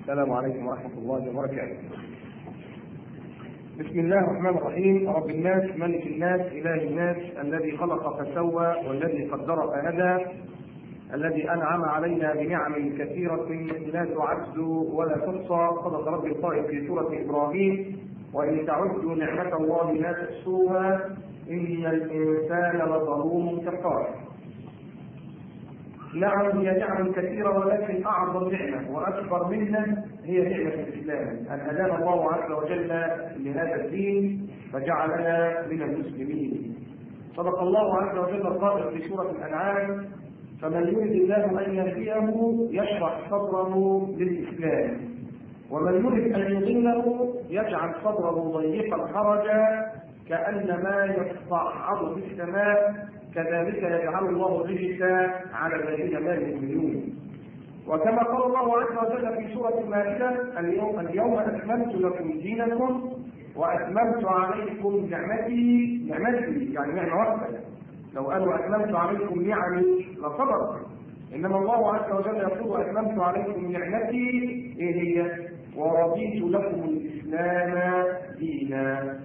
السلام عليكم ورحمة الله وبركاته. بسم الله الرحمن الرحيم، رب الناس، ملك الناس، إله الناس، الذي خلق فسوى، والذي قدر فهدى، الذي أنعم علينا بنعم كثيرة لا تعد ولا تحصى، صدق ربي القائل في سورة إبراهيم، وإن تعدوا نعمة الله لا تحصوها، إن الإنسان لظلوم كفار. نعم هي نعم كثيرة ولكن أعظم نعمة وأكبر منها هي نعمة الإسلام أن هدانا الله عز وجل لهذا الدين فجعلنا من المسلمين صدق الله عز وجل القائل في سورة الأنعام فمن يريد الله أن يهديه يشرح صدره للإسلام ومن يريد أن يضله يجعل صدره ضيقا حرجا كأنما يصعد في السماء كذلك يجعل الله الرجس على الذين لا يؤمنون وكما قال الله عز وجل في سورة المائدة اليوم اليوم أكملت لكم دينكم وأتممت عليكم نعمتي نعمتي يعني نعمة واحدة لو قالوا أتممت عليكم نعمي لصبر إنما الله عز وجل يقول أتممت عليكم نعمتي إيه هي؟ ورضيت لكم الإسلام دينا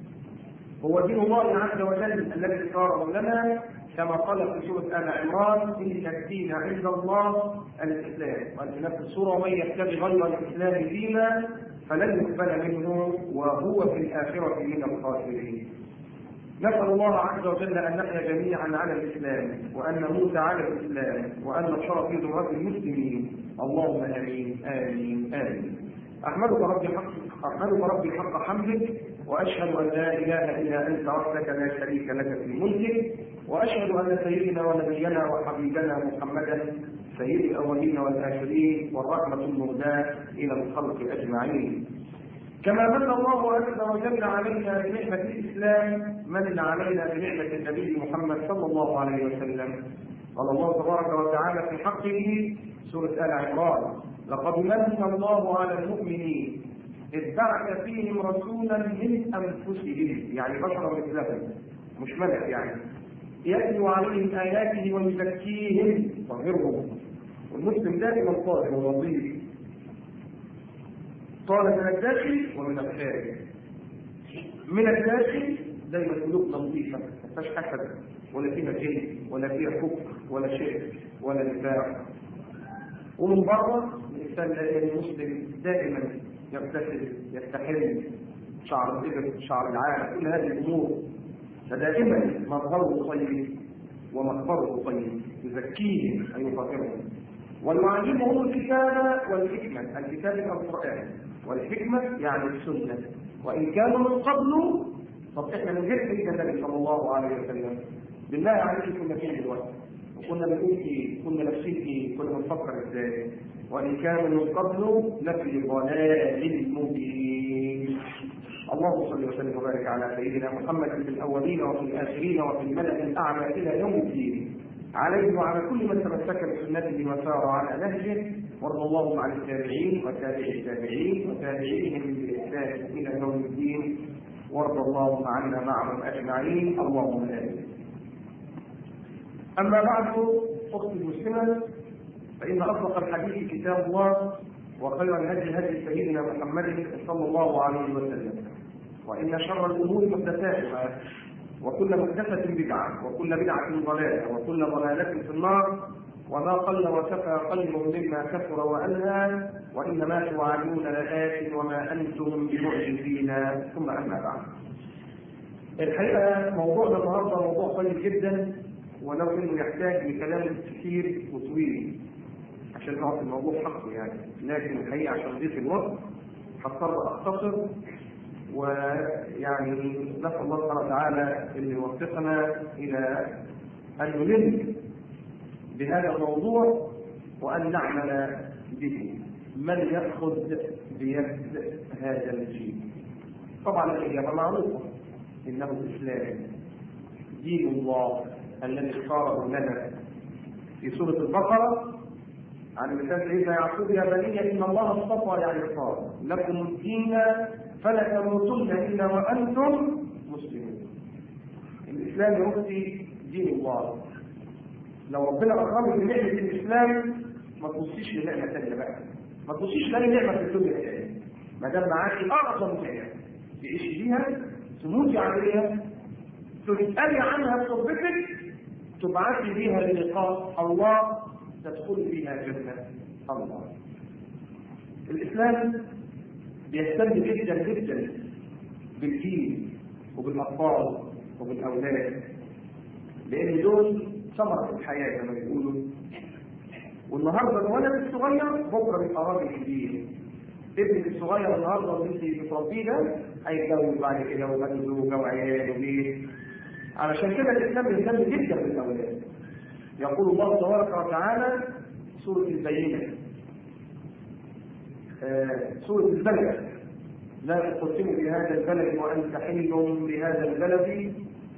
هو دين الله عز وجل الذي صار لنا كما قال في سورة آل عمران إن الدين عند الله الإسلام وفي نفس السورة ومن يبتغي غير الإسلام دينا فلن يقبل منه وهو في الآخرة من الخاسرين. نسأل الله عز وجل أن نحيا جميعا على الإسلام وأن نموت على الإسلام وأن نشرف في ذرة المسلمين اللهم آمين آمين آمين. أحمدك ربي حق أحمدك ربي حق حمدك وأشهد أن لا إله إلا أنت وحدك لا شريك لك في ملكك وأشهد أن سيدنا ونبينا وحبيبنا محمدا سيد الأولين والآخرين والرحمة المهداة إلى الخلق أجمعين كما من الله عز وجل علينا بنعمة الإسلام من علينا بنعمة النبي محمد صلى الله عليه وسلم قال الله تبارك وتعالى في حقه سورة آل عمران لقد من الله على المؤمنين إذ بعث فيهم رسولا من أنفسهم يعني بشر مثلهم مش ملك يعني يتلو عليهم آياته ويزكيهم طهرهم والمسلم دائما طاهر ونظيف قال من الداخل ومن الخارج من الداخل دايما قلوبنا نظيفة ما فيهاش حسد ولا فيها جن ولا فيها كفر ولا شرك ولا نفاق ومن بره الانسان المسلم دائما يغتسل يستحل شعر الابل شعر العالم كل هذه الامور فدائما مظهره طيب ومخبره طيب يزكيهم اي يطهرهم ويعلمهم الكتاب والحكمه الكتاب القران والحكمه يعني السنه وان كانوا من قبل طب احنا من غير سيدنا النبي صلى الله عليه وسلم بالله عليك كنا فين دلوقتي وكنا بنقول ايه كنا لابسين ايه كنا بنفكر ازاي وان كانوا من قبل لفي ضلال مبين اللهم صل وسلم وبارك على سيدنا محمد في الاولين وفي الاخرين وفي الملا الاعلى الى يوم الدين عليه وعلى كل من تمسك بسنته وسار على نهجه وارض اللهم عن التابعين وتابع التابعين وتابعيهم باحسان الى يوم الدين وارض اللهم عنا معهم اجمعين اللهم امين أما بعد أختي المسلمة فإن أصدق الحديث كتاب الله وخير الهدي هدي سيدنا محمد صلى الله عليه وسلم وإن شر الأمور محدثاتها وكل محدثة بدعة وكل بدعة ضلالة وكل ضلالة في النار وما قل وكفى قليل مما كثر وألهى وإنما توعدون لآت وما أنتم بمعجزين ثم أما بعد الحقيقة موضوعنا النهارده موضوع طيب جدا ولو انه يحتاج لكلام كثير وطويل عشان نعطي الموضوع حقه يعني لكن الحقيقه عشان ضيف الوقت هضطر اختصر ويعني نسال الله سبحانه وتعالى ان يوفقنا الى ان نلم بهذا الموضوع وان نعمل به من ياخذ بيد هذا الجيل طبعا الاجابه معروفه انه الاسلام دين الله الذي اختاره لنا في سورة البقرة عن لسان سيدنا يعقوب يا بني إن الله اصطفى يعني اختار لكم الدين فلا تموتن إلا وأنتم مسلمون. الإسلام يا أختي دين الله. لو ربنا أكرمك بنعمة الإسلام ما تبصيش لنعمة ثانية بقى. ما تبصيش لاي نعمه في الدنيا تاني ما دام معاكي اعظم نعمه تعيشي بيها تموتي عليها تسالي عنها بصحبتك تبعثي بها للقاء الله تدخلي بها جنه الله الاسلام بيهتم جدا جدا بالدين وبالاطفال وبالاولاد لان دول ثمره الحياه كما بيقولوا والنهارده الولد الصغير بكره بيبقى راجل كبير ابنك الصغير النهارده اللي انت بتربيه ده هيتجوز بعد كده ويبقى زوجه وعيال وبيت علشان كده الاسلام بيهتم جدا بالاولاد يقول الله تبارك وتعالى سوره البينه آه سوره البلد لا تقسم بهذا البلد وانت حل بهذا البلد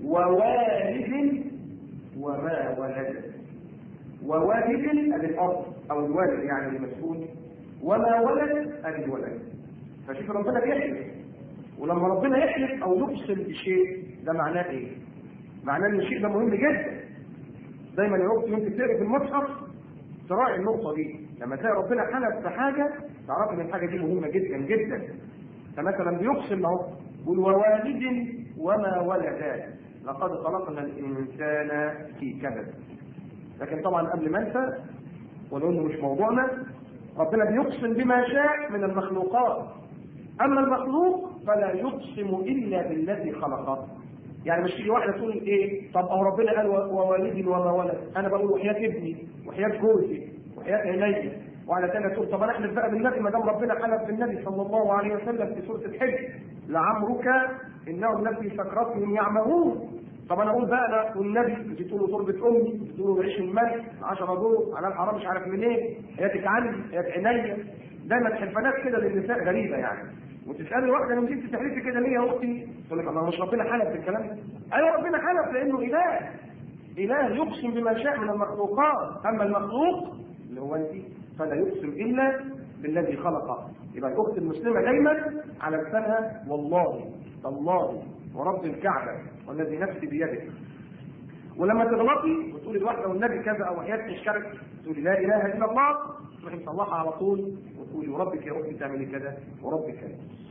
ووالد وما ولد ووالد ادي الاب او الوالد يعني المسؤول وما ولد ادي الولد فشوف ربنا بيحلف ولما ربنا يحلف او يقسم بشيء ده معناه ايه؟ معناه ان الشيء ده مهم جدا دايما يا اختي وانت بتقري في المصحف تراعي النقطه دي لما تلاقي ربنا حلف بحاجه تعرف ان الحاجه دي مهمه جدا جدا فمثلا بيقسم اهو يقول ووالد وما ولد لقد خلقنا الانسان في كبد لكن طبعا قبل ما انسى ولو انه مش موضوعنا ربنا بيقسم بما شاء من المخلوقات اما المخلوق فلا يقسم الا بالذي خلقه يعني مش تيجي واحده تقول ايه طب او ربنا قال ووالد وما ولد انا بقول وحياه ابني وحياه جوزي وحياه عيني وعلى ثانيه تقول طب انا احلف بقى بالنبي ما دام ربنا حلف بالنبي صلى الله عليه وسلم في سوره الحج لعمرك انهم لفي سكرتهم يعمهون طب انا اقول بقى انا والنبي تجي تقول له تربه امي تجي تقول له عيش الملك 10 دور على الحرام مش عارف منين حياتك عندي حياه عينيا دايما حلفانات كده للنساء غريبه يعني وتسالي واحده من انت تحلفي كده ليه يا اختي؟ تقول لك الله مش ربنا حلف بالكلام ده؟ ايوه ربنا حلف لانه اله اله يقسم بما شاء من المخلوقات اما المخلوق اللي هو انت فلا يقسم الا بالذي خلقه يبقى الاخت المسلمه دايما على لسانها والله تالله ورب الكعبه والذي نفسي بيده ولما تغلطي وتقولي الواحده والنبي كذا او حياتك مش كذا تقولي لا اله الا الله تروحي مصلحه على طول وتقولي وربك يا اختي تعملي كذا وربك كذا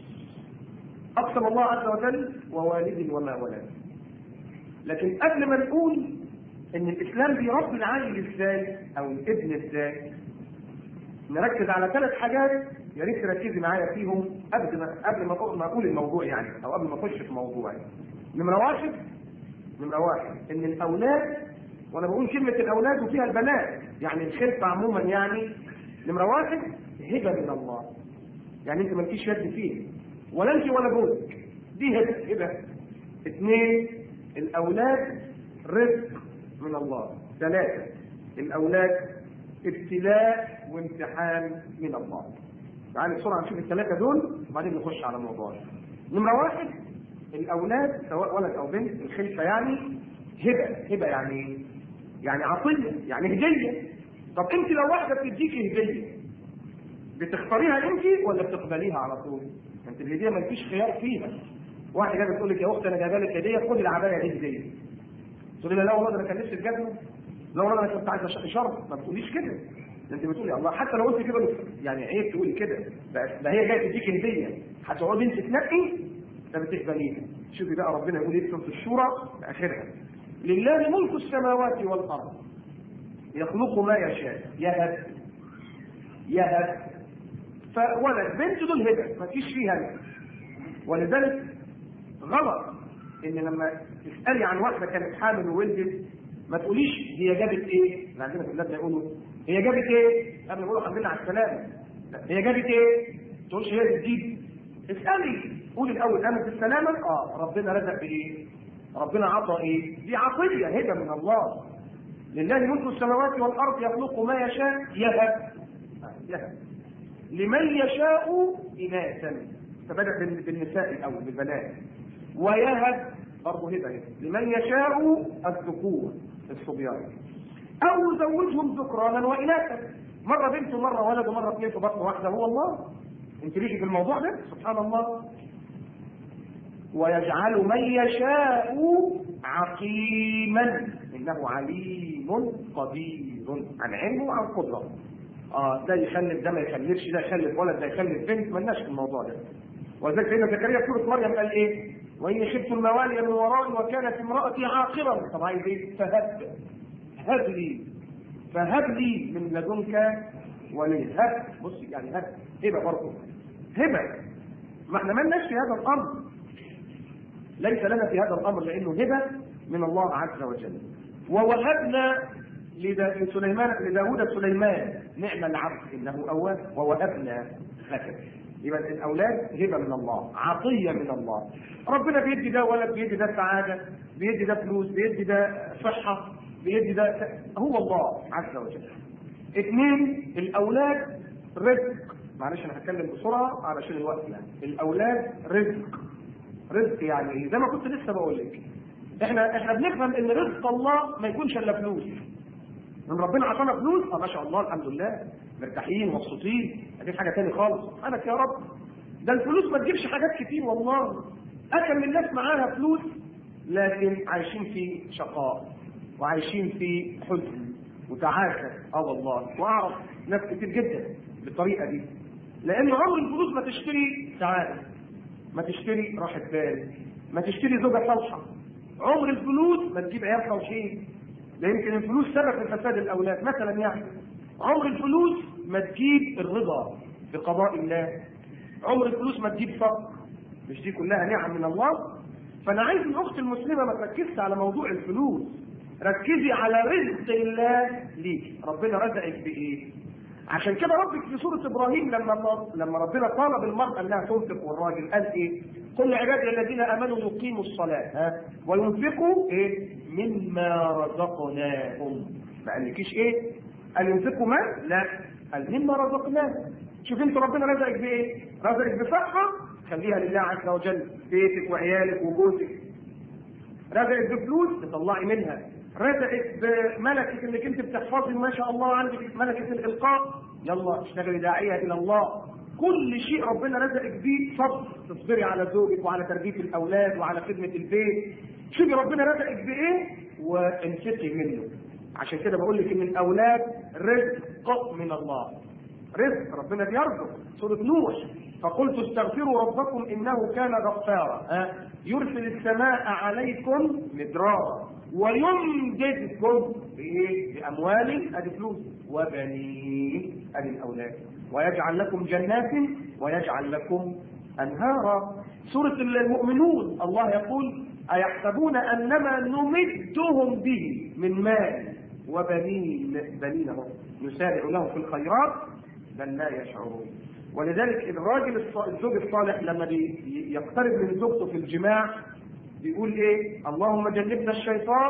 اقسم الله عز وجل ووالد وما ولد لكن قبل ما نقول ان الاسلام بيربي العيل ازاي او الابن ازاي نركز على ثلاث حاجات يا ريت تركزي معايا فيهم قبل ما قبل ما ما اقول الموضوع يعني او قبل ما اخش في موضوع يعني. نمره واحد نمره واحد ان الاولاد وانا بقول كلمه الاولاد وفيها البنات يعني الخلفه عموما يعني نمره واحد هبه من الله يعني انت مالكيش يد فيه ولا انت ولا جوزك دي هبه هبه اثنين الاولاد رزق من الله ثلاثه الاولاد ابتلاء وامتحان من الله تعالى بسرعه نشوف الثلاثه دول وبعدين نخش على موضوعنا نمره واحد الاولاد سواء ولد او بنت الخلفه يعني هبه هبه يعني يعني عطيه يعني هديه طب انت لو واحده بتديكي هديه بتختاريها انت ولا بتقبليها على طول؟ انت الهديه ما فيش خيار فيها واحده جايه بتقول لك يا اختي انا جايبه لك هديه خدي العبايه دي هديه تقولي لها لا والله ده انا كان نفسي الجزمه لا والله انا كنت عايز شرط ما بتقوليش كده انت بتقولي الله حتى لو قلت كده يعني عيب تقولي كده ده هي جايه تديك هديه هتقعدي انت تنقي ده بتقبليها شوفي بقى ربنا يقول ايه في الشورى في اخرها لله ملك السماوات والارض يخلق ما يشاء يهب يهب فولد بنت دول هبه ما فيش فيها ولذلك غلط ان لما تسالي عن واحده كانت حامل وولدت ما تقوليش هي جابت ايه؟ احنا عندنا في بلادنا يقولوا هي جابت ايه؟ قبل ما يقولوا الحمد لله على السلامه هي جابت ايه؟ ما تقولش هي بتجيب اسالي قولي الاول قامت بالسلامه اه ربنا رزق بايه؟ ربنا عطى ايه؟ دي عطيه هبه من الله لله ملك السماوات والارض يخلق ما يشاء يهب يهب لمن يشاء اناثا فبدا بالنساء الاول بالبنات ويهب برضه هبه لمن يشاء الذكور الصبيان او يزوجهم ذكرانا واناثا مره بنت ومره ولد ومره اثنين في بطن واحده هو الله انت ليكي في الموضوع ده سبحان الله ويجعل من يشاء عقيما انه عليم قدير عن علمه وعن قدره اه ده يخلف ده ما يخلفش ده يخلف ولد ده يخلف بنت مالناش في الموضوع ده ولذلك سيدنا زكريا في سوره مريم قال ايه؟ واني خفت الموالي من ورائي وكانت امراتي عاقرا طب عايز ايه؟ فهب هب لي فهب لي من لدنك ولي هب بص يعني هب هبه برضه هبه ما احنا مالناش في هذا الامر ليس لنا في هذا الامر لانه هبه من الله عز وجل ووهبنا لدا- لسليمان لداود سليمان نعم العبد انه اواب ووهبنا هكذا يبقى الاولاد هبه من الله عطيه من الله ربنا بيدي ده ولد بيدي ده سعاده بيدي ده فلوس بيدي ده صحه بيدي ده هو الله عز وجل اثنين الاولاد رزق معلش انا هتكلم بسرعه علشان الوقت يعني الاولاد رزق رزق يعني ايه زي ما كنت لسه بقول لك احنا احنا بنفهم ان رزق الله ما يكونش الا فلوس من ربنا عطانا فلوس اه ما شاء الله الحمد لله مرتاحين مبسوطين دي حاجه تاني خالص سبحانك يا رب ده الفلوس ما تجيبش حاجات كتير والله اكل من الناس معاها فلوس لكن عايشين في شقاء وعايشين في حزن وتعاسه اه والله واعرف ناس كتير جدا بالطريقه دي لان عمر الفلوس ما تشتري سعاده ما تشتري راحه بال ما تشتري زوجه صالحه عمر الفلوس ما تجيب عيال صالحين ده يمكن الفلوس سبب في فساد الاولاد مثلا يعني عمر الفلوس ما تجيب الرضا بقضاء الله عمر الفلوس ما تجيب فقر مش دي كلها نعم من الله فانا عايز الاخت المسلمه ما تركزش على موضوع الفلوس ركزي على رزق الله ليك ربنا رزقك بايه عشان كده ربك في سوره ابراهيم لما لما ربنا طالب المراه انها تنفق والراجل قال ايه؟ قل لعبادي الذين امنوا يقيموا الصلاه ها وينفقوا ايه؟ مما رزقناهم ما قالكيش ايه؟ قال ينفقوا ما؟ لا قال مما رزقناهم شوف انت ربنا رزقك بايه؟ رزقك بصحه خليها لله عز وجل بيتك وعيالك وجوزك رزقك بفلوس تطلعي منها رزقك بملكة انك انت بتحفظي ما شاء الله عندك ملكة الالقاء يلا اشتغلي داعية الى الله كل شيء ربنا رزقك بيه صبر تصبري على زوجك وعلى تربية الاولاد وعلى خدمة البيت شوفي ربنا رزقك بايه وانفقي منه عشان كده بقول لك ان الاولاد رزق من الله رزق ربنا بيرزق سورة نوح فقلت استغفروا ربكم انه كان غفارا ها يرسل السماء عليكم مدرارا ويمددكم بايه؟ باموال ادي فلوس وبنين ادي الاولاد ويجعل لكم جنات ويجعل لكم انهارا سورة المؤمنون الله يقول أيحسبون أنما نمدهم به من مال وبنين بنين هم نسارع لهم في الخيرات بل لا يشعرون ولذلك الراجل الص- الزوج الصالح لما بي- يقترب من زوجته في الجماع بيقول ايه اللهم جنبنا الشيطان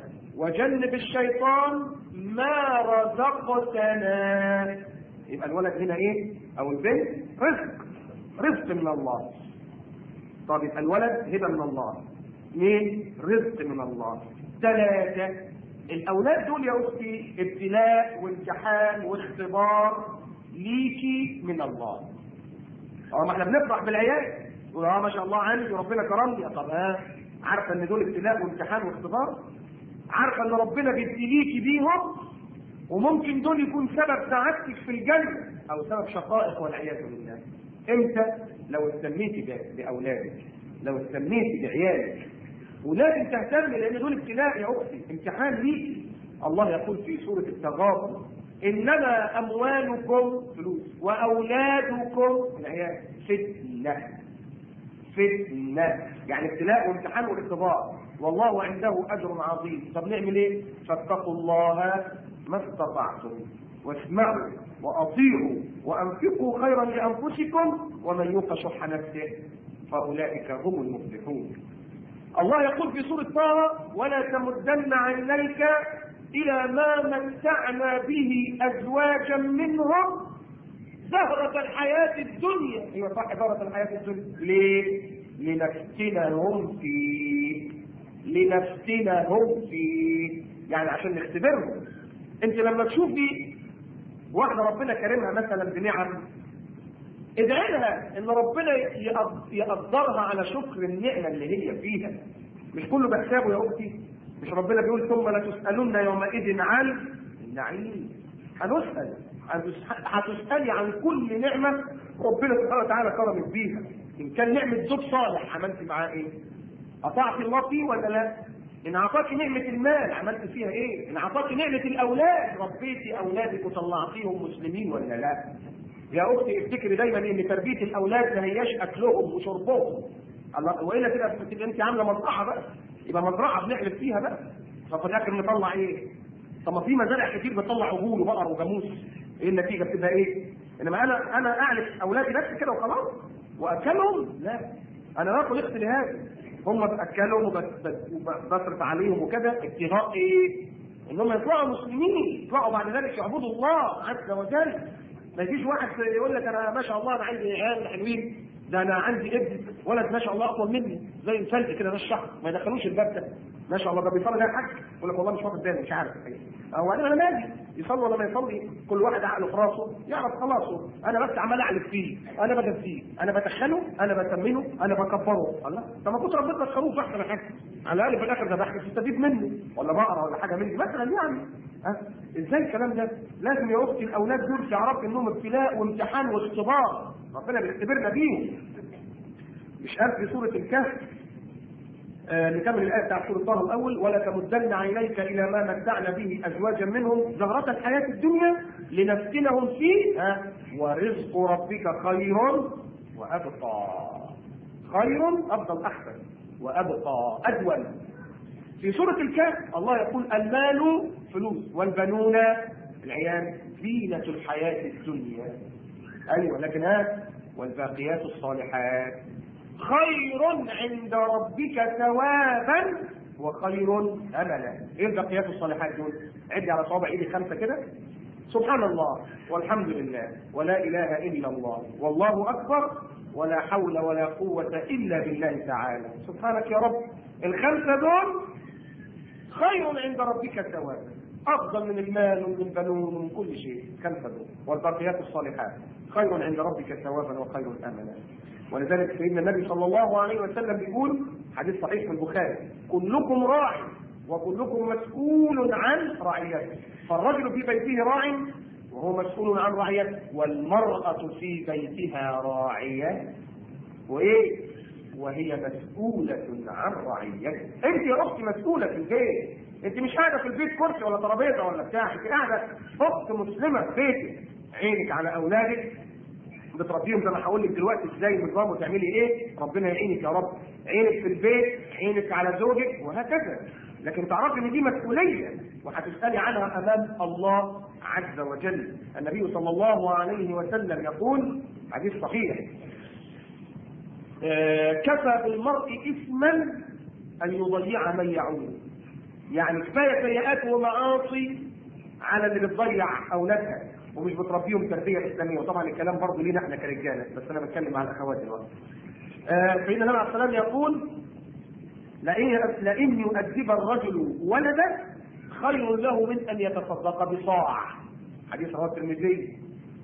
وجنب الشيطان ما رزقتنا يبقى الولد هنا ايه او البنت رزق رزق من الله طب يبقى الولد هبه من الله اثنين رزق من الله ثلاثه الاولاد دول يا اختي ابتلاء وامتحان واختبار ليكي من الله اه ما احنا بنفرح بالعيال نقول اه ما شاء الله عندي وربنا كرمني طب ها عارفه ان دول ابتلاء وامتحان واختبار عارفه ان ربنا بيبتليكي بيهم وممكن دول يكون سبب سعادتك في الجنه او سبب شقائك والعياذ بالله امتى لو اهتميتي ب- باولادك لو اهتميتي بعيالك ولازم تهتمي لان دول ابتلاء يا اختي امتحان ليكي الله يقول في سوره التغابن انما اموالكم فلوس واولادكم العيال فتنه فتنه يعني ابتلاء وامتحان واختبار والله عنده اجر عظيم طب نعمل ايه فاتقوا الله ما استطعتم واسمعوا واطيعوا وانفقوا خيرا لانفسكم ومن يوق شح نفسه فاولئك هم المفلحون الله يقول في سورة طه ولا تمدن عينيك إلى ما متعنا به أزواجا منهم زهرة الحياة الدنيا أيوة صح زهرة الحياة الدنيا ليه؟ لنفتنهم فيه لنفتنهم فيه يعني عشان نختبرهم انت لما تشوفي واحدة ربنا كرمها مثلا بنعم ادعي لها ان ربنا يقد- يقدرها على شكر النعمه اللي هي فيها مش كله بحسابه يا اختي مش ربنا بيقول ثم لتسالن يومئذ عن النعيم هنسال هتسالي عن كل نعمه ربنا سبحانه وتعالى كرمك بيها ان كان نعمه زوج صالح عملت معاه ايه؟ اطعت الله فيه ولا لا؟ ان اعطاك نعمه المال عملت فيها ايه؟ ان اعطاك نعمه الاولاد ربيتي اولادك وطلعتيهم مسلمين ولا لا؟ يا اختي افتكري دايما ان تربيه الاولاد ما هياش اكلهم وشربهم الله والا كده تبقى انت عامله مزرعه بقى يبقى مزرعه بنحلف فيها بقى ففي الاخر نطلع ايه؟ طب ما في مزارع كتير بتطلع عجول وبقر وجاموس ايه النتيجه بتبقى ايه؟ انما انا انا اعرف اولادي بس كده وخلاص واكلهم لا انا باكل اختي لهذا هم باكلهم وبصرف عليهم وكده ابتغاء ايه؟ انهم يطلعوا مسلمين يطلعوا بعد ذلك يعبدوا الله عز وجل ما يجيش واحد يقول لك انا ما شاء الله انا عندي عيال حلوين ده انا عندي ابن ولد ما شاء الله اطول مني زي الفلق كده ده الشهر ما يدخلوش الباب ده ما شاء الله ده بيصلي ده الحج يقول لك والله مش واخد بالي مش عارف او بعدين انا مالي يصلي ولا ما يصلي كل واحد عقله في راسه يعرف خلاصه انا بس عمال اعلف فيه انا بجزيه انا بتخنه انا بسمنه انا بكبره الله طب ما كنت ربنا خروف احسن حاجه على الاقل في الاخر ده بحث تستفيد منه ولا بقره ولا حاجه مني مثلا يعني ها ازاي الكلام ده؟ لازم يا اختي الاولاد دول تعرفي انهم ابتلاء وامتحان واختبار ربنا بيختبرنا بيهم مش قال في سوره الكهف آه نكمل الآية بتاع سورة طه الأول ولا تمدن عينيك إلى ما متعنا به أزواجا منهم زهرة الحياة الدنيا لنفتنهم فيه ها ورزق ربك خير وأبقى خير أفضل أحسن وأبقى أدول في سورة الكهف الله يقول المال فلوس والبنون العيال زينة الحياة الدنيا أيوة لكن ها والباقيات الصالحات خير عند ربك ثوابا وخير املا ايه الباقيات الصالحات دول عدي على صوابع ايدي خمسه كده سبحان الله والحمد لله ولا اله الا الله والله اكبر ولا حول ولا قوه الا بالله تعالى سبحانك يا رب الخمسه دول خير عند ربك ثوابا افضل من المال ومن البنون ومن كل شيء خمسه دول والباقيات الصالحات خير عند ربك ثوابا وخير املا ولذلك سيدنا النبي صلى الله عليه وسلم بيقول حديث صحيح في البخاري كلكم راع وكلكم مسؤول عن رعيته فالرجل في بيته راع وهو مسؤول عن رعيته والمرأة في بيتها راعية وإيه وهي مسؤولة عن رعيتها أنت يا أختي مسؤولة في البيت أنت مش قاعدة في البيت كرسي ولا ترابيزة ولا بتاع أنت قاعدة أخت مسلمة في بيتك عينك على أولادك بتربيهم زي ما هقول لك دلوقتي ازاي النظام وتعملي ايه ربنا يعينك يا رب عينك في البيت عينك على زوجك وهكذا لكن تعرفي ان دي مسؤوليه وهتسالي عنها امام الله عز وجل النبي صلى الله عليه وسلم يقول حديث صحيح آه كفى بالمرء اثما ان يضيع من يعود يعني كفايه سيئات ومعاصي على اللي بتضيع اولادها ومش بتربيهم تربيه اسلاميه وطبعا الكلام برضه لينا احنا كرجاله بس انا بتكلم على الاخوات دلوقتي. آه سيدنا النبي عليه السلام يقول لئن لئن يؤدب الرجل ولده خير له من ان يتصدق بصاع حديث رواه الترمذي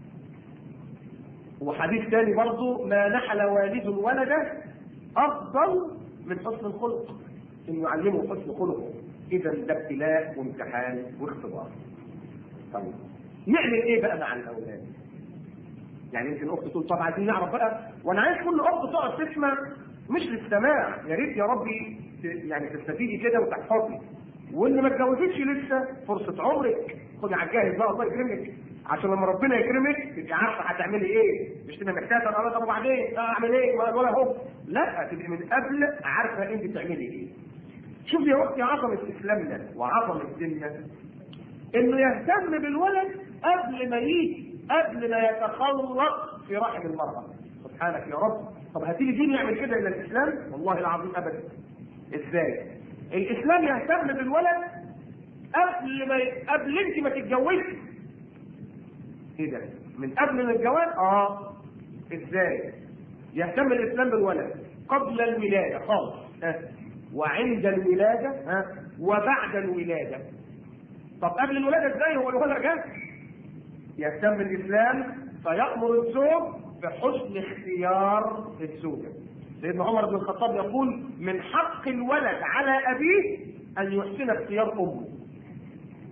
وحديث ثاني برضه ما نحل والد ولده افضل من حسن الخلق انه يعلمه حسن خلقه اذا ده ابتلاء وامتحان واختبار طيب نعمل ايه بقى مع الاولاد يعني يمكن اخت تقول طب عايزين نعرف بقى وانا عايز كل اخت تقعد تسمع مش للسماع يا ريت يا ربي يعني تستفيدي كده وتحفظي واللي ما اتجوزتش لسه فرصه عمرك خدي على الجاهز بقى الله يكرمك عشان لما ربنا يكرمك تبقي عارفه هتعملي ايه مش تبقي محتاجه انا طب وبعدين اعمل ايه ولا هو لا تبقي من قبل عارفه انت بتعملي ايه شوفي يا اختي عظمه اسلامنا وعظمه ديننا انه يهتم بالولد قبل ما يجي قبل ما يتخلق في رحم المرأة سبحانك يا رب طب هتيجي دين يعمل كده إلا الإسلام والله العظيم أبدا إزاي الإسلام يهتم بالولد قبل ما ي... قبل أنت ما تتجوزي إيه ده من قبل ما الجواز آه إزاي يهتم الإسلام بالولد قبل الولادة خالص ها وعند الولادة ها وبعد الولادة طب قبل الولادة ازاي هو الولد جه يهتم الاسلام فيامر الزوج بحسن اختيار الزوجه سيدنا عمر بن الخطاب يقول من حق الولد على ابيه ان يحسن اختيار امه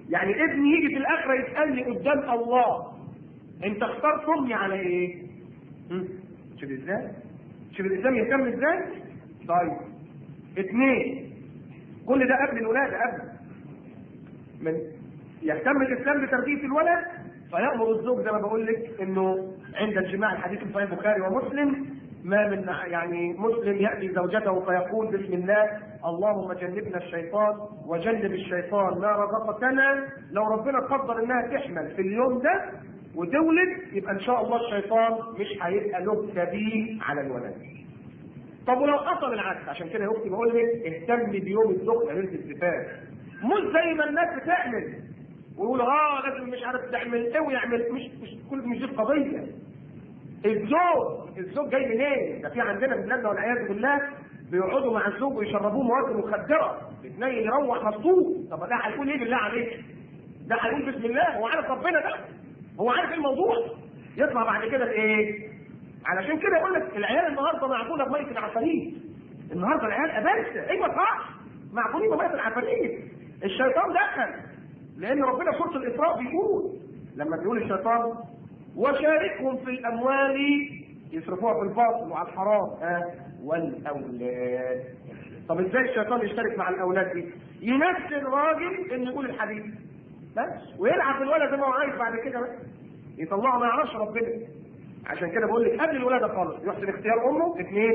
يعني ابني يجي في الاخره يسالني قدام الله انت اخترت امي على ايه؟ هم؟ شوف ازاي؟ شوف الاسلام يهتم ازاي؟ طيب اثنين كل ده قبل الولاده قبل من يهتم الاسلام بتربيه الولد فيامر الزوج زي ما بقول لك انه عند الجماع الحديث في صحيح البخاري ومسلم ما من يعني مسلم ياتي زوجته فيقول بسم الله اللهم جنبنا الشيطان وجنب الشيطان ما رزقتنا لو ربنا قدر انها تحمل في اليوم ده وتولد يبقى ان شاء الله الشيطان مش هيبقى له سبيل على الولد. طب ولو حصل العكس عشان كده يا اختي بقول لك اهتم بيوم الدخله ليله الزفاف. مش زي ما الناس بتعمل ويقول اه لازم مش عارف تعمل ايه ويعمل مش مش كل مش دي القضيه. الزوج الزوج جاي منين؟ ده في عندنا في بلادنا والعياذ بالله بيقعدوا مع الزوج ويشربوه مواد مخدره الاثنين يروح مبسوط طب ده هيقول ايه بالله عليك؟ ده هيقول بسم الله هو عارف ربنا ده هو عارف الموضوع يطلع بعد كده بايه؟ علشان كده يقول لك العيال النهارده معقوله بميه العفاريت النهارده العيال ابلسه ايوه صح معقولين بميه العفاريت الشيطان دخل لان ربنا في سوره الاسراء بيقول لما بيقول الشيطان وشاركهم في الاموال يصرفوها في الباطل وعلى الحرام ها والاولاد طب ازاي الشيطان يشترك مع الاولاد دي؟ ينفس الراجل انه يقول الحديث بس ويلعب الولد زي ما هو عايز بعد كده بس يطلعه ما يعرفش ربنا عشان كده بقول لك قبل الولاده خالص يحسن اختيار امه اثنين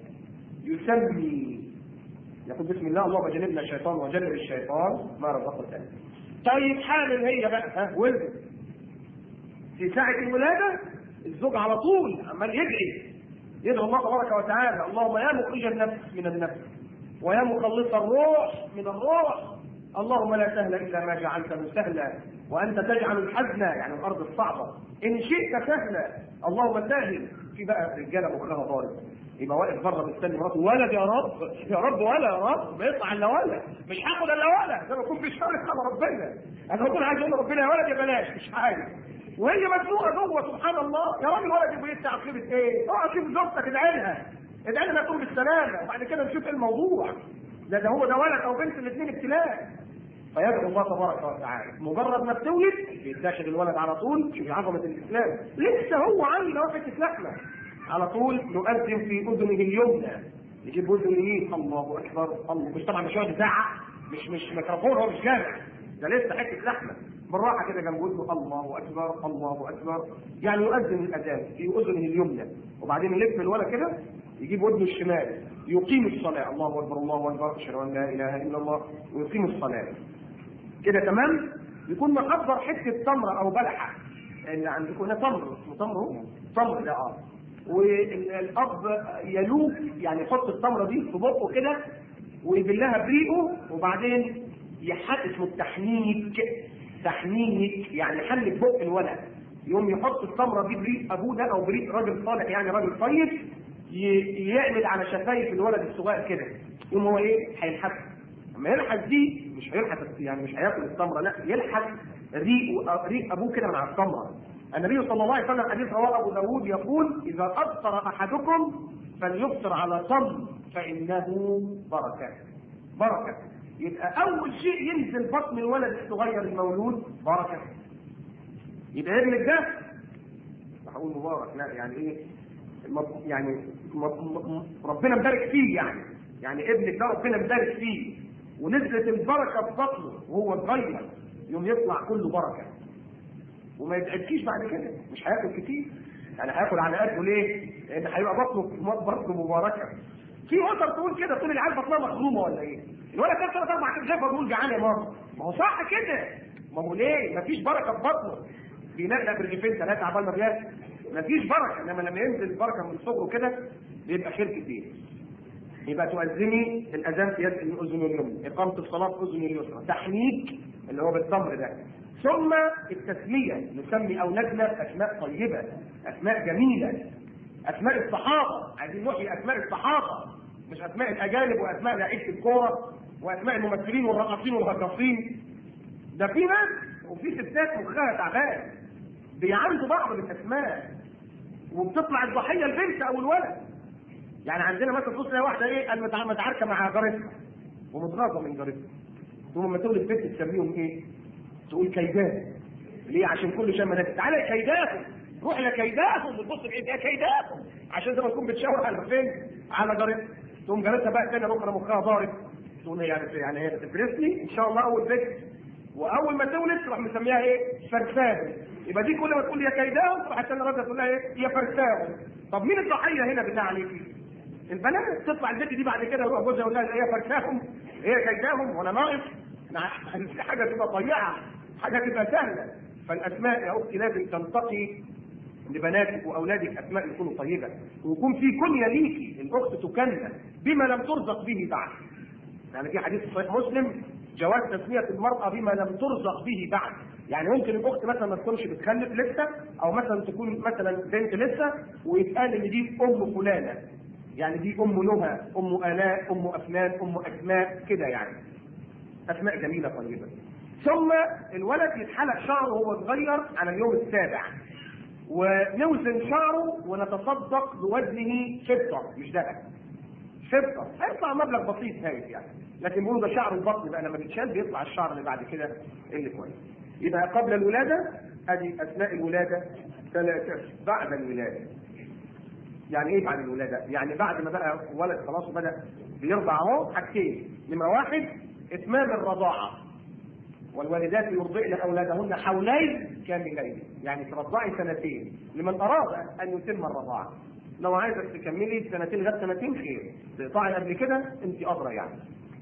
يسمي يقول بسم الله اللهم جنبنا الشيطان وجنب الشيطان ما رزقنا طيب حامل هي بقى ها ولدت في ساعة الولادة الزوج على طول عمال يدعي يدعو الله تبارك وتعالى اللهم يا مخرج النفس من النفس ويا مخلص الروح من الروح اللهم لا سهل الا ما جعلته سهلا وانت تجعل الحزن يعني الارض الصعبه ان شئت سهلا اللهم سهل في بقى رجاله مخها ضارب يبقى واقف بره مستني مراته ولد يا رب يا رب ولا يا رب ما يطلع الا ولد مش هاخد الا ولد ده بكون مش فارق على ربنا انا بكون عايز اقول لربنا يا ولد يا بلاش مش عايز وهي مزنوقه جوه سبحان الله يا راجل ولد يبقى يفتح عقيبه ايه؟ اوعى تشوف زوجتك ادعي لها ادعي لها تكون بالسلامه وبعد كده نشوف ايه الموضوع ده ده هو ده ولد او بنت الاثنين ابتلاء فيدعو الله تبارك وتعالى مجرد ما بتولد بيتدخل الولد على طول شوف عظمه الاسلام لسه هو عامل اهو حته لحمه على طول نؤذن في اذنه اليمنى يجيب اذن اليمين الله اكبر الله مش طبعا مش يقعد يزعق مش مش ميكروفون هو مش جامع ده لسه حته لحمه بالراحه كده جنب ودنه الله اكبر الله اكبر يعني يؤذن الاذان في اذنه اليمنى وبعدين يلف الولد كده يجيب ودنه الشمال يقيم الصلاه الله اكبر الله اكبر اشهد ان لا اله الا الله ويقيم الصلاه كده تمام يكون محضر حته تمره او بلحه اللي عندكم هنا تمر اسمه تمر هو تمر ده اه والاب يلوك يعني يحط التمره دي في بقه كده ويبلها بريقه وبعدين يحط اسمه التحنيك تحنيك يعني حلك بق الولد يقوم يحط التمره دي بريق ابوه ده او بريق راجل صالح يعني راجل طيب يعمل على شفايف الولد الصغير كده يقوم هو ايه هيلحس لما يلحس دي مش هيلحس يعني مش هياكل التمره لا يلحس ريق ريق ابوه كده مع التمره النبي صلى الله عليه وسلم حديث رواه ابو داود يقول اذا افطر احدكم فليفطر على تمر فانه بركه بركه يبقى اول شيء ينزل بطن الولد الصغير المولود بركه يبقى ابنك ده هقول مبارك لا يعني ايه يعني ربنا مبارك فيه يعني يعني ابنك ده ربنا مبارك فيه ونزلت البركه في بطنه وهو صغير يوم يطلع كله بركه وما يتعبكيش بعد كده مش هياكل كتير يعني هياكل على قده ليه؟ لان هيبقى بطنه بطنه مباركه في اسر تقول كده تقول العيال بطنها مخرومه ولا ايه؟ الولد كان ثلاث اربع كام شايفه بيقول جعان يا ماما ما هو صح كده ما هو ليه؟ مفيش بركه في بطنه بينقلق برغيفين ثلاثه عبال ما بياكل مفيش بركه انما لما ينزل البركه من صغره كده بيبقى خير كتير يبقى تؤذني الاذان في يد الاذن اليمنى اقامه الصلاه في اذن اليسرى تحنيك اللي هو بالتمر ده ثم التسميه نسمي اولادنا اسماء طيبه اسماء جميله اسماء الصحابه عايزين نحيي اسماء الصحابه مش اسماء الاجانب واسماء لعيبه الكوره واسماء الممثلين والرقاصين والهجاصين ده في ناس وفي ستات مخها تعبان بيعالجوا بعض بالاسماء وبتطلع الضحيه البنت او الولد يعني عندنا مثلا تبص تلاقي واحده ايه قال متعاركه مع جارتها ومتغاظه من جارتها ثم لما تولد بنت تسميهم ايه؟ تقول كيداه ليه عشان كل شيء مناسك تعالى كيداهم روح لكيداهم وتبص بعيد يا كيداهم عشان زي ما تكون بتشاور على فين على جارتها تقوم جارتها بقى تاني بكره مخها ضارب تقول يعني يعني هي تفرسني ان شاء الله اول ذكر واول ما تولد تروح مسميها ايه فرسان يبقى دي كل ما تقول يا كيداهم تروح الثانيه راجعه تقول لها ايه يا فرسان طب مين الضحيه هنا بالله عليكي البنات تطلع البنت دي بعد كده يروح جوزها يقول لها هي فرساهم هي كيداهم وانا ناقص حاجه تبقى طيعه حاجه تبقى سهله فالاسماء يا اختي لازم تنتقي لبناتك واولادك اسماء يكونوا طيبه ويكون في كنيه ليكي الاخت تكنى بما لم ترزق به بعد يعني في حديث صحيح مسلم جواز تسميه المراه بما لم ترزق به بعد يعني ممكن الاخت مثلا ما تكونش بتخلف لسه او مثلا تكون مثلا بنت لسه ويتقال ان دي ام فلانه يعني دي ام نهى ام الاء ام افنان ام اسماء كده يعني اسماء جميله طيبه ثم الولد يتحلق شعره وهو صغير على اليوم السابع ونوزن شعره ونتصدق بوزنه فضه مش ذهب فضه هيطلع مبلغ بسيط هايف يعني لكن بيقولوا ده شعر البطن بقى لما بيتشال بيطلع الشعر اللي بعد كده اللي كويس يبقى قبل الولاده ادي اثناء الولاده ثلاثه بعد الولاده يعني ايه بعد الولاده؟ يعني بعد ما بقى ولد خلاص وبدا بيرضع اهو حاجتين نمره واحد اتمام الرضاعه والوالدات يرضعن اولادهن حولين كاملين يعني ترضعي سنتين لمن اراد ان يتم الرضاعه لو عايزه تكملي سنتين غير سنتين خير تقطعي قبل كده انت ادرى يعني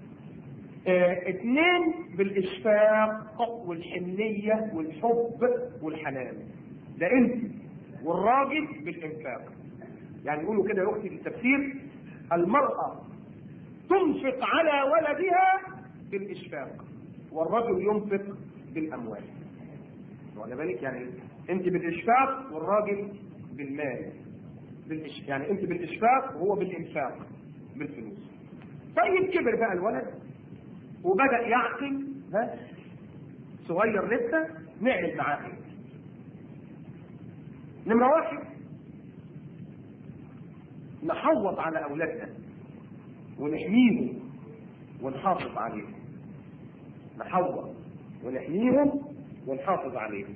اه اثنين بالاشفاق والحنيه والحب والحنان ده انت والراجل بالانفاق يعني يقولوا كده يا اختي في التفسير المراه تنفق على ولدها بالاشفاق والرجل ينفق بالاموال واخد بالك يعني انت بالاشفاق والراجل بالمال بالإش... يعني انت بالاشفاق وهو بالانفاق بالفلوس طيب كبر بقى الولد وبدا يعقل ها صغير لسه نعمل معاه ايه نمره واحد نحوط على اولادنا ونحميهم ونحافظ عليهم نحوط ونحميهم ونحافظ عليهم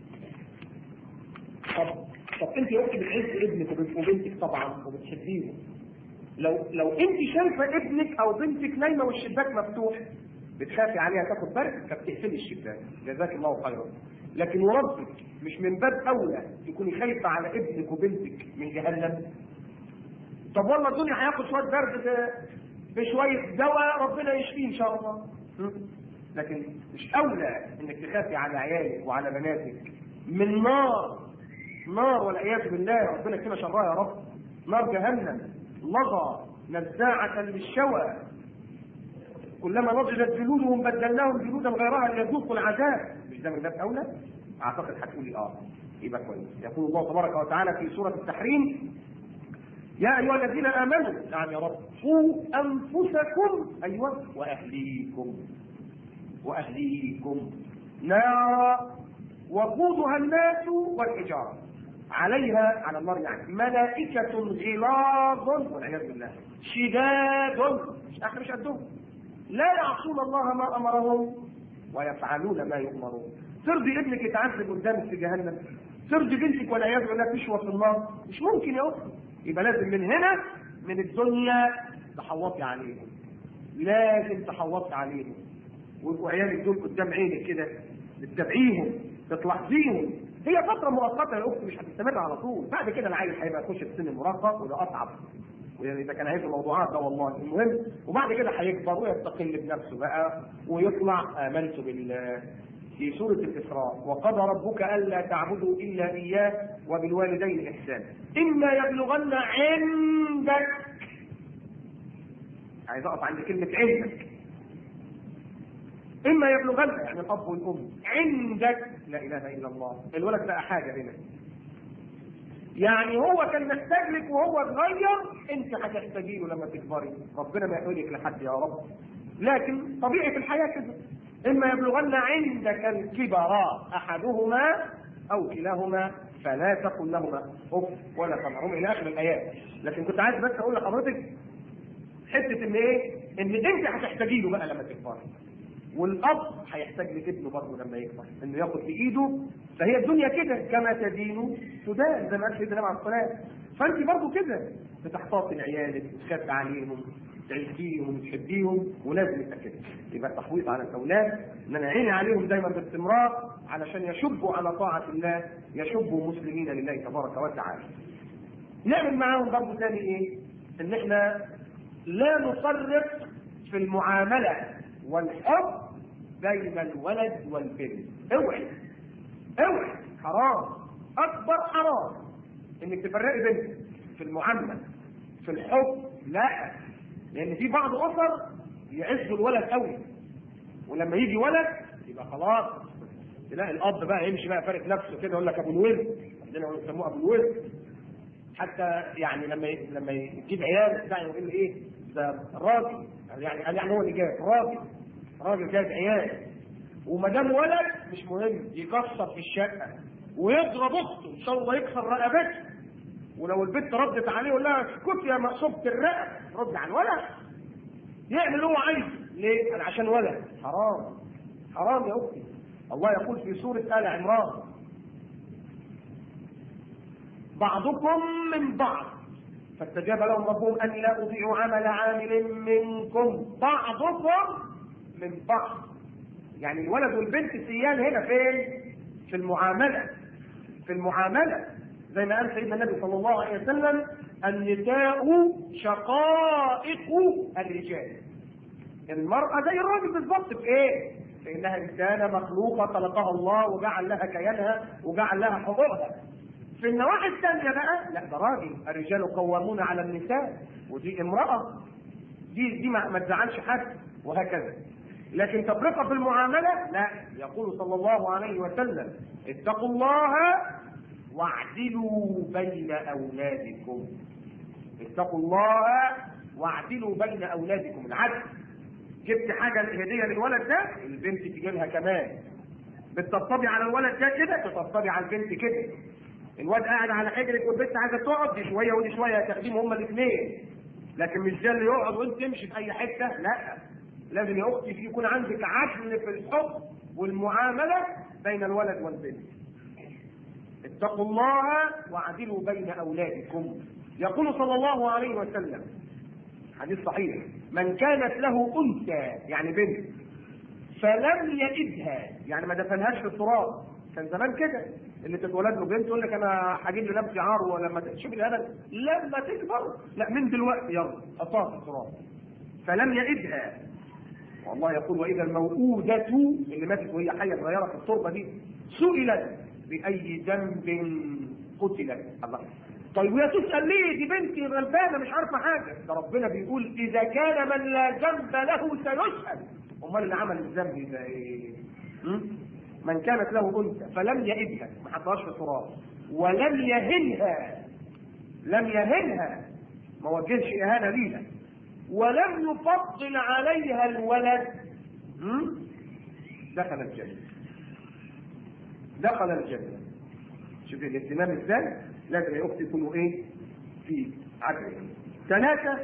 طب طب انت يا اختي بتعز ابنك وبنتك طبعا وبتحبيهم لو لو انت شايفه ابنك او بنتك نايمه والشباك مفتوح بتخافي عليها تاخد برد فبتقفلي الشباك جزاك الله خيرا لكن وربك مش من باب اولى تكوني خايفه على ابنك وبنتك من جهنم طب والله الدنيا هياخد شويه برد بشويه دواء ربنا يشفيه ان شاء الله لكن مش اولى انك تخافي على عيالك وعلى بناتك من نار نار والعياذ بالله ربنا يكفينا شرها يا رب نار جهنم لظى نزاعة للشوى كلما نضجت جلودهم بدلناهم جلودا غيرها ليذوقوا العذاب مش ده من باب اولى؟ اعتقد هتقولي اه يبقى كويس يقول الله تبارك وتعالى في سوره التحريم يا ايها الذين امنوا نعم يا رب قوا انفسكم ايوه واهليكم واهليكم نارا وقودها الناس والحجاره عليها على النار يعني ملائكة غلاظ والعياذ بالله شداد مش اخر مش قدهم لا يعصون الله ما امرهم ويفعلون ما يؤمرون ترضي ابنك يتعذب قدامك في جهنم ترضي بنتك والعياذ بالله تشوى في النار مش ممكن يا اختي يبقى لازم من هنا من الدنيا تحوطي عليهم لازم تحوطي عليهم ويبقوا عيالك دول قدام عينك كده تتابعيهم تلاحظيهم هي فتره مؤقته يا اختي مش هتستمر على طول بعد كده العيل هيبقى يخش في سن المراهقه وده اصعب يعني اذا كان هيك الموضوعات ده والله المهم وبعد كده هيكبر ويستقل بنفسه بقى ويطلع امنت بال في سورة الإسراء وقضى ربك ألا تعبدوا إلا إياه وبالوالدين إحسانا إما يبلغن عندك عايز أقف عند كلمة عندك إما يبلغن يعني الأب والأم عندك لا إله إلا الله الولد بقى حاجة هنا يعني هو كان محتاج لك وهو صغير انت هتحتاجي له لما تكبري ربنا ما يحولك لحد يا رب لكن طبيعه الحياه كده اما يبلغن عندك الكبر احدهما او كلاهما فلا تقل لهما اف ولا تنهرهما الى اخر الايات لكن كنت عايز بس اقول لحضرتك حته ان ايه ان انت هتحتاجي له بقى لما تكبري والاب هيحتاج لابنه برضه لما يكبر انه ياخد بايده فهي الدنيا كده كما تدين تدان زي ما قال سيدنا عليه الصلاه فانت برضه كده بتحتاطي عيالك تخاف عليهم تعزيهم وتحبيهم ولازم يبقى كده يبقى التحويط على الاولاد ان انا عيني عليهم دايما باستمرار علشان يشبوا على طاعه الله يشبوا مسلمين لله تبارك وتعالى نعمل معاهم برضه تاني ايه ان احنا لا نفرق في المعامله والحب بين الولد والبنت اوعي اوعي حرام اكبر حرام انك تفرقي بينهم في المعامله في الحب لا لان في بعض اسر يعزوا الولد قوي ولما يجي ولد يبقى خلاص تلاقي الاب بقى يمشي بقى فارق نفسه كده يقول لك ابو الولد عندنا يسموه ابو الولد حتى يعني لما ي... لما يجيب عيال بتاع يقول ايه ده راجل يعني قال يعني هو اللي جاب راجل راجل جايب عيال وما دام ولد مش مهم يكسر في الشقه ويضرب اخته ان شاء الله يكسر رقبته ولو البنت ردت عليه يقول لها اسكت يا مقصوبة الرقبه رد على الولد يعمل اللي هو عايزه ليه؟ قال عشان ولد حرام حرام يا اختي الله يقول في سوره ال عمران بعضكم من بعض فاستجاب لهم ربهم اني لا اضيع عمل عامل منكم بعضكم من بعض يعني الولد والبنت سيان هنا فين في المعامله في المعامله زي ما قال سيدنا النبي صلى الله عليه وسلم النساء شقائق الرجال المرأة زي الراجل بالظبط في ايه؟ في انها انسانة مخلوقة خلقها الله وجعل لها كيانها وجعل لها حقوقها. في النواحي الثانية بقى لا ده راجل الرجال قوامون على النساء ودي امرأة دي دي ما, ما تزعلش حد وهكذا. لكن تفرقة في المعاملة لا يقول صلى الله عليه وسلم اتقوا الله واعدلوا بين اولادكم اتقوا الله واعدلوا بين اولادكم العدل جبت حاجه هديه للولد ده البنت تجي لها كمان بتطبطبي على الولد ده كده تطبطبي على البنت كده الواد قاعد على حجرك والبنت عايزه تقعد دي شويه ودي شويه تاخديهم هما الاثنين لكن مش ده اللي يقعد وانت تمشي في اي حته لا لازم يا اختي يكون عندك عدل في الحب والمعامله بين الولد والبنت اتقوا الله واعدلوا بين اولادكم يقول صلى الله عليه وسلم حديث صحيح من كانت له انثى يعني بنت فلم يئدها يعني ما دفنهاش في التراب كان زمان كده اللي تتولد له بنت يقول لك انا هجيب لنفسي عار ولما تشوف الهبل لما تكبر لا من دلوقتي يلا حطها في التراب فلم يئدها والله يقول واذا الموءودة اللي ماتت وهي حيه صغيره في التربه دي سئلت باي ذنب قتلت الله طيب وهي تسال ليه دي بنتي غلبانه مش عارفه حاجه ده ربنا بيقول اذا كان من لا ذنب له سيسال امال اللي عمل الذنب ده ايه م? من كانت له انثى فلم يئدها ما حطهاش في التراب ولم يهنها لم يهنها ما وجهش اهانه ليها ولم يفضل عليها الولد م? دخل الجنه دخل الجنه شوف الاهتمام ازاي لازم يا اختي يكونوا ايه في عدل ثلاثه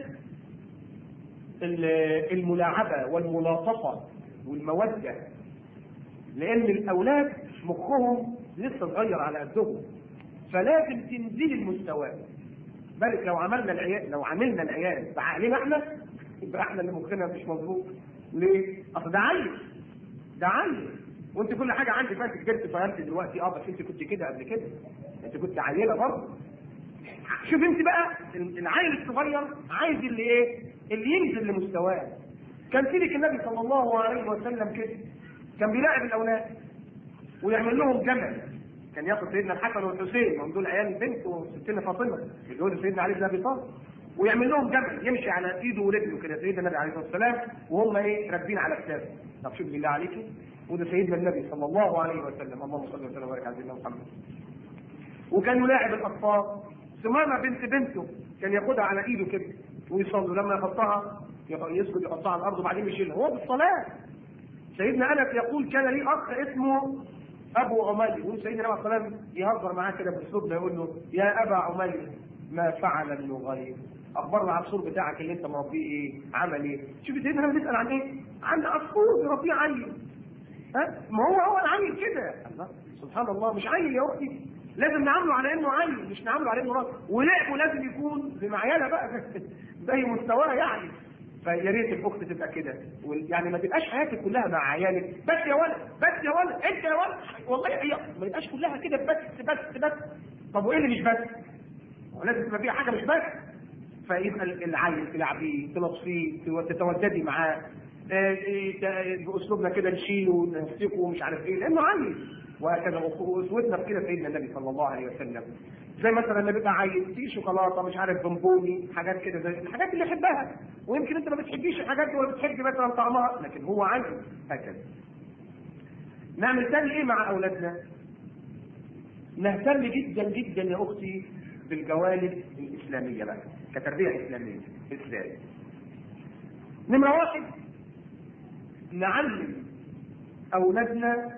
الملاعبه والملاطفه والموده لان الاولاد مخهم لسه صغير على قدهم فلازم تنزلي المستوى بالك لو عملنا العيال لو عملنا العيال بعقلنا احنا يبقى احنا اللي مخنا مش مظبوط ليه؟ اصل ده عيل ده عيل وانت كل حاجه عندك بقى كبرت فهمت دلوقتي اه بس انت كنت كده قبل كده انت كنت عيله برضه شوف انت بقى العيل الصغير عايز اللي ايه؟ اللي ينزل لمستواه كان سيدك النبي صلى الله عليه وسلم كده كان بيلاعب الاولاد ويعمل لهم جمل كان ياخد سيدنا الحسن والحسين هم دول عيال البنت وستنا فاطمه يتجوز سيدنا علي بن ابي طالب ويعمل لهم جمل يمشي على ايده ورجله كده سيدنا النبي عليه الصلاه والسلام وهم ايه راكبين على كتافه طب شوف بالله عليكي وده سيدنا النبي صلى الله عليه وسلم اللهم صل وسلم وبارك على سيدنا محمد وكان يلاعب الاطفال ثمامه بنت بنته كان ياخدها على ايده كده ويصلوا لما يحطها يسجد يحطها على الارض وبعدين يشيلها هو بالصلاه سيدنا انس يقول كان لي اخ اسمه ابو عمير يقول سيدنا النبي صلى الله عليه وسلم يهزر معاه كده باسلوبنا يقول له يا ابا عمير ما فعل النغير اخبرنا عن السور بتاعك اللي انت مربيه ايه عمل ايه شوف سيدنا النبي بيسال عن ايه عند عصفور يربيه عيل ها ما هو هو العيل كده الله سبحان الله مش عيل يا اختي لازم نعامله على انه عيل مش نعامله على انه راجل ولعبه لازم يكون بمعيله بقى زي مستواه يعني فيا ريت الاخت تبقى كده يعني ما تبقاش حياتك كلها مع عيالك بس يا ولد بس يا ولد انت يا ولد والله هي ما يبقاش كلها كده بس بس بس طب وايه اللي مش بس؟ لازم تبقى فيها حاجه مش بس فيبقى العيل تلعبيه تلطفيه تتوددي معاه باسلوبنا كده نشيله ونمسكه ومش عارف ايه لانه عيل وهكذا واسوتنا في كده سيدنا النبي صلى الله عليه وسلم زي مثلا لما بيبقى عيل في شوكولاته مش عارف بونبوني حاجات كده زي الحاجات اللي يحبها ويمكن انت ما بتحبيش الحاجات دي ولا بتحب مثلا طعمها لكن هو عيل هكذا نعمل تاني ايه مع اولادنا؟ نهتم جدا جدا يا اختي بالجوانب الاسلاميه بقى كتربيه اسلاميه ازاي؟ نمره واحد نعلم اولادنا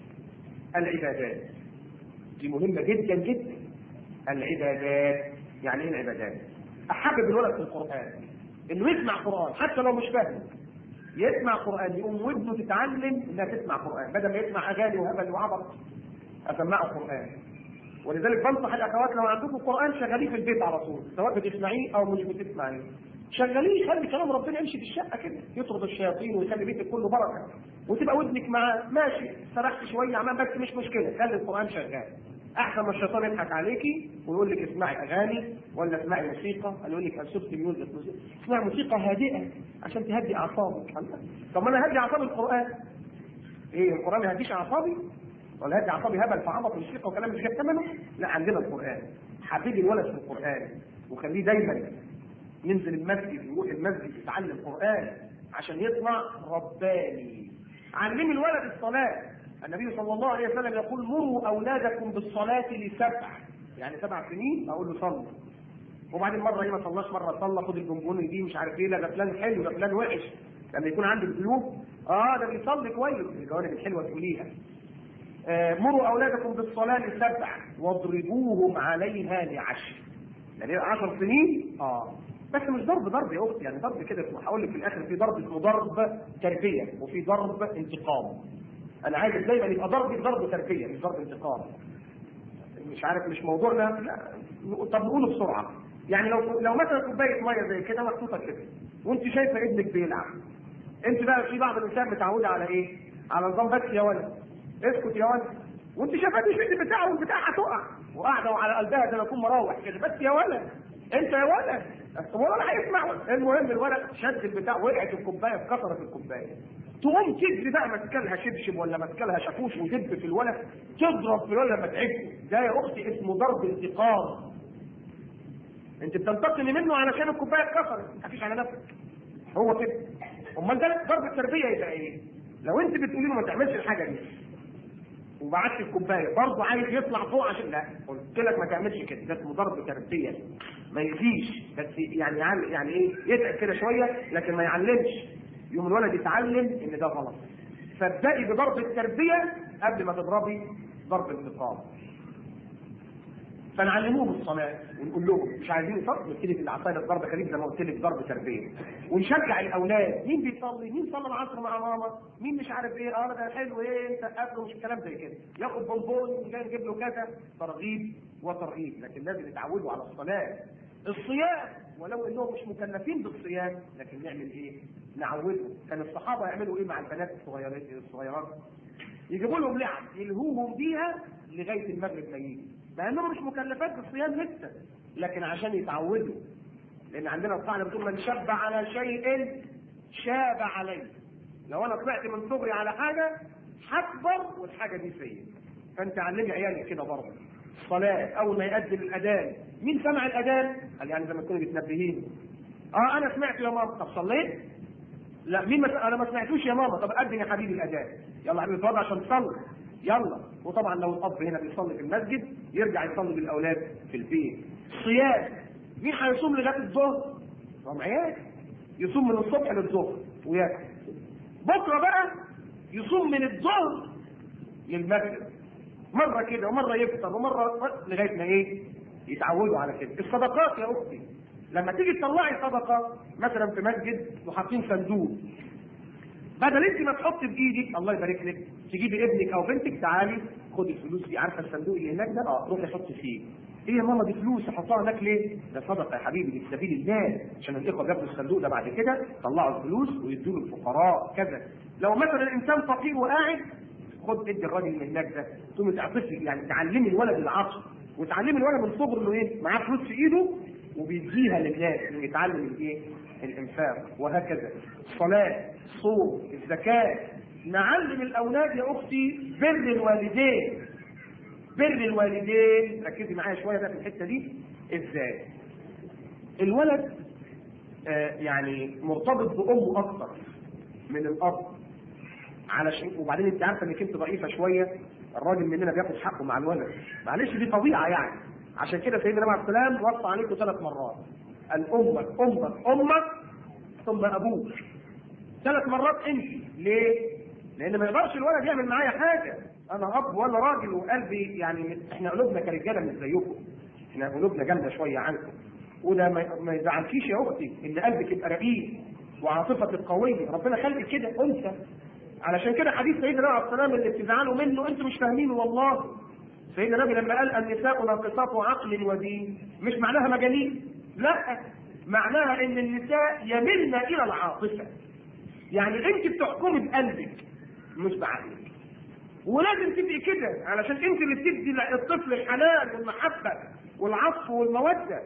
العبادات دي مهمه جدا جدا العبادات يعني ايه العبادات؟ احبب الولد في القران انه يسمع قران حتى لو مش فاهم يسمع قران يقوم ودنه تتعلم انها تسمع قران بدل ما يسمع اغاني وهبل وعبط اسمعه قران ولذلك بنصح الاخوات لو عندكم قران شغليه في البيت على طول سواء بتسمعيه او مش بتسمعيه شغليه خلي كلام ربنا يمشي في الشقه كده يطرد الشياطين ويخلي بيتك كله بركه وتبقى ودنك معاه ماشي سرحت شويه عمال بس مش مشكله خلي القران شغال احسن ما الشيطان يضحك عليكي ويقول لك اسمعي اغاني ولا اسمعي موسيقى قال يقول لك اسبت ميوزك اسمعي موسيقى هادئه عشان تهدي اعصابك طب ما انا هدي اعصاب القران ايه القران ما يهديش اعصابي ولا هدي اعصابي هبل فعبط موسيقى وكلام مش جايب ثمنه لا عندنا القران حبيبي الولد في القران وخليه دايما ينزل المسجد يروح المسجد يتعلم قران عشان يطلع رباني علمي الولد الصلاه النبي صلى الله عليه وسلم يقول مروا اولادكم بالصلاه لسبع يعني سبع سنين اقول له صلي وبعدين مره ايه ما صلاش مره صلى خد البونبون دي مش عارف ايه لا ده فلان حلو ده فلان وحش لما يكون عندك قلوب اه ده بيصلي كويس الجوانب الحلوه تقوليها آه مروا اولادكم بالصلاه لسبع واضربوهم عليها لعشر يعني 10 سنين اه بس مش ضرب ضرب يا اختي يعني ضرب كده هقول لك في الاخر في ضرب اسمه ضرب تربيه وفي ضرب انتقام انا عايزك دايما يبقى ضرب ضرب تربيه مش ضرب انتقام مش عارف مش موضوعنا لا طب نقوله بسرعه يعني لو لو مثلا كوبايه ميه زي كده محطوطه كده وانت شايفه ابنك بيلعب انت بقى في بعض النساء متعوده على ايه؟ على نظام بس يا ولد اسكت يا ولد وانت شايفه البنت بتاعه والبتاع هتقع وقاعده وعلى قلبها زي ما يكون مراوح كده بس يا ولد انت يا ولد طب ولا هيسمع المهم الولد شد البتاع وقعت الكوبايه اتكسرت الكوبايه تقوم تجري بقى ماسكلها شبشب ولا ماسكلها شاكوش وتدب في الولد تضرب في الولد لما تعبه ده يا اختي اسمه ضرب انتقام انت بتنتقمي منه علشان الكوبايه اتكسرت ما تخافيش على نفسك هو كده امال ده ضرب التربيه يبقى ايه؟ لو انت بتقولي له ما تعملش الحاجه دي وبعت الكوبايه برضه عايز يطلع فوق عشان لا قلت لك ما تعملش كده ده اسمه ضرب تربيه ما يفيش بس يعني يعني ايه يتعب كده شويه لكن ما يعلمش يوم الولد يتعلم ان ده غلط فابدأي بضرب التربيه قبل ما تضربي ضرب الانتقام فنعلموهم الصلاه ونقول لهم مش عايزين يصلوا نبتدي في العصايه الضرب خليج زي ما قلت لك ضرب تربيه ونشجع الاولاد مين بيصلي مين صلى العصر مع ماما مين مش عارف ايه اه ده حلو ايه انت قبله مش كلام زي كده ياخد بونبون جاي نجيب له كذا ترغيب وترهيب لكن لازم يتعودوا على الصلاه الصيام ولو انهم مش مكلفين بالصيام لكن نعمل ايه؟ نعودهم كان الصحابه يعملوا ايه مع البنات الصغيرات الصغيرات؟ يجيبوا لهم لعب يلهوهم بيها لغايه المغرب ما يجي مع انهم مش مكلفات بالصيام لسه لكن عشان يتعودوا لان عندنا القاعده بتقول من شب على شيء شاب عليه لو انا طلعت من صغري على حاجه هكبر والحاجه دي فيا فانت علمي عيالك كده برضه الصلاه اول ما يأذن الاذان مين سمع الاذان؟ قال يعني زي ما تكونوا بتنبهين اه انا سمعت يا ماما طب صليت؟ لا مين ما انا ما سمعتوش يا ماما طب اذن يا حبيبي الاذان يلا حبيبي اتوضى عشان تصلي يلا وطبعا لو الاب هنا بيصلي في المسجد يرجع يصلي بالاولاد في البيت صيام مين هيصوم لغايه الظهر؟ هم عيال يصوم من الصبح للظهر وياكل بكره بقى يصوم من الظهر للمغرب مره كده ومره يفطر ومره لغايه ما ايه؟ يتعودوا على كده الصدقات يا اختي لما تيجي تطلعي صدقه مثلا في مسجد وحاطين صندوق بدل انت ما تحط بايدك الله يبارك لك تجيبي ابنك او بنتك تعالي خدي الفلوس دي عارفه الصندوق اللي هناك ده اه روحي حطي فيه ايه يا ماما دي فلوس احطها هناك ليه؟ ده صدقه يا حبيبي دي في سبيل الله عشان الاخوه جابوا الصندوق ده بعد كده طلعوا الفلوس ويدوا للفقراء كذا لو مثلا الانسان فقير وقاعد خد ادي الراجل اللي هناك ده تقومي تعطفي يعني تعلمي الولد العطف وتعلمي الولد من صغره انه ايه معاه فلوس في ايده وبيديها للناس انه يتعلم الايه؟ الانفاق وهكذا الصلاه الصوم الزكاه نعلم الاولاد يا اختي بر الوالدين بر الوالدين ركزي معايا شويه بقى في الحته دي ازاي الولد آه يعني مرتبط بامه اكتر من الاب علشان وبعدين انت عارفه انك انت ضعيفه شويه الراجل مننا بياخد حقه مع الولد معلش دي طبيعه يعني عشان كده سيدنا النبي عليه السلام وصى عليكم ثلاث مرات قال امك امك امك ثم ابوك ثلاث مرات انت ليه؟ لان ما يقدرش الولد يعمل معايا حاجه انا اب ولا راجل وقلبي يعني احنا قلوبنا كرجاله مش زيكم احنا قلوبنا جامده شويه عنكم وده ما يزعلكيش يا اختي ان قلبك يبقى رقيق وعاطفتك قويه ربنا خلق كده انثى علشان كده حديث سيدنا النبي عليه السلام اللي بتزعلوا منه انتوا مش فاهمينه والله سيدنا النبي لما قال النساء ناقصات عقل ودين مش معناها مجانين لا معناها ان النساء يملن الى العاطفه يعني انت بتحكمي بقلبك مش بعقلك ولازم تبقي كده علشان انت اللي بتدي الطفل الحنان والمحبه والعطف والموده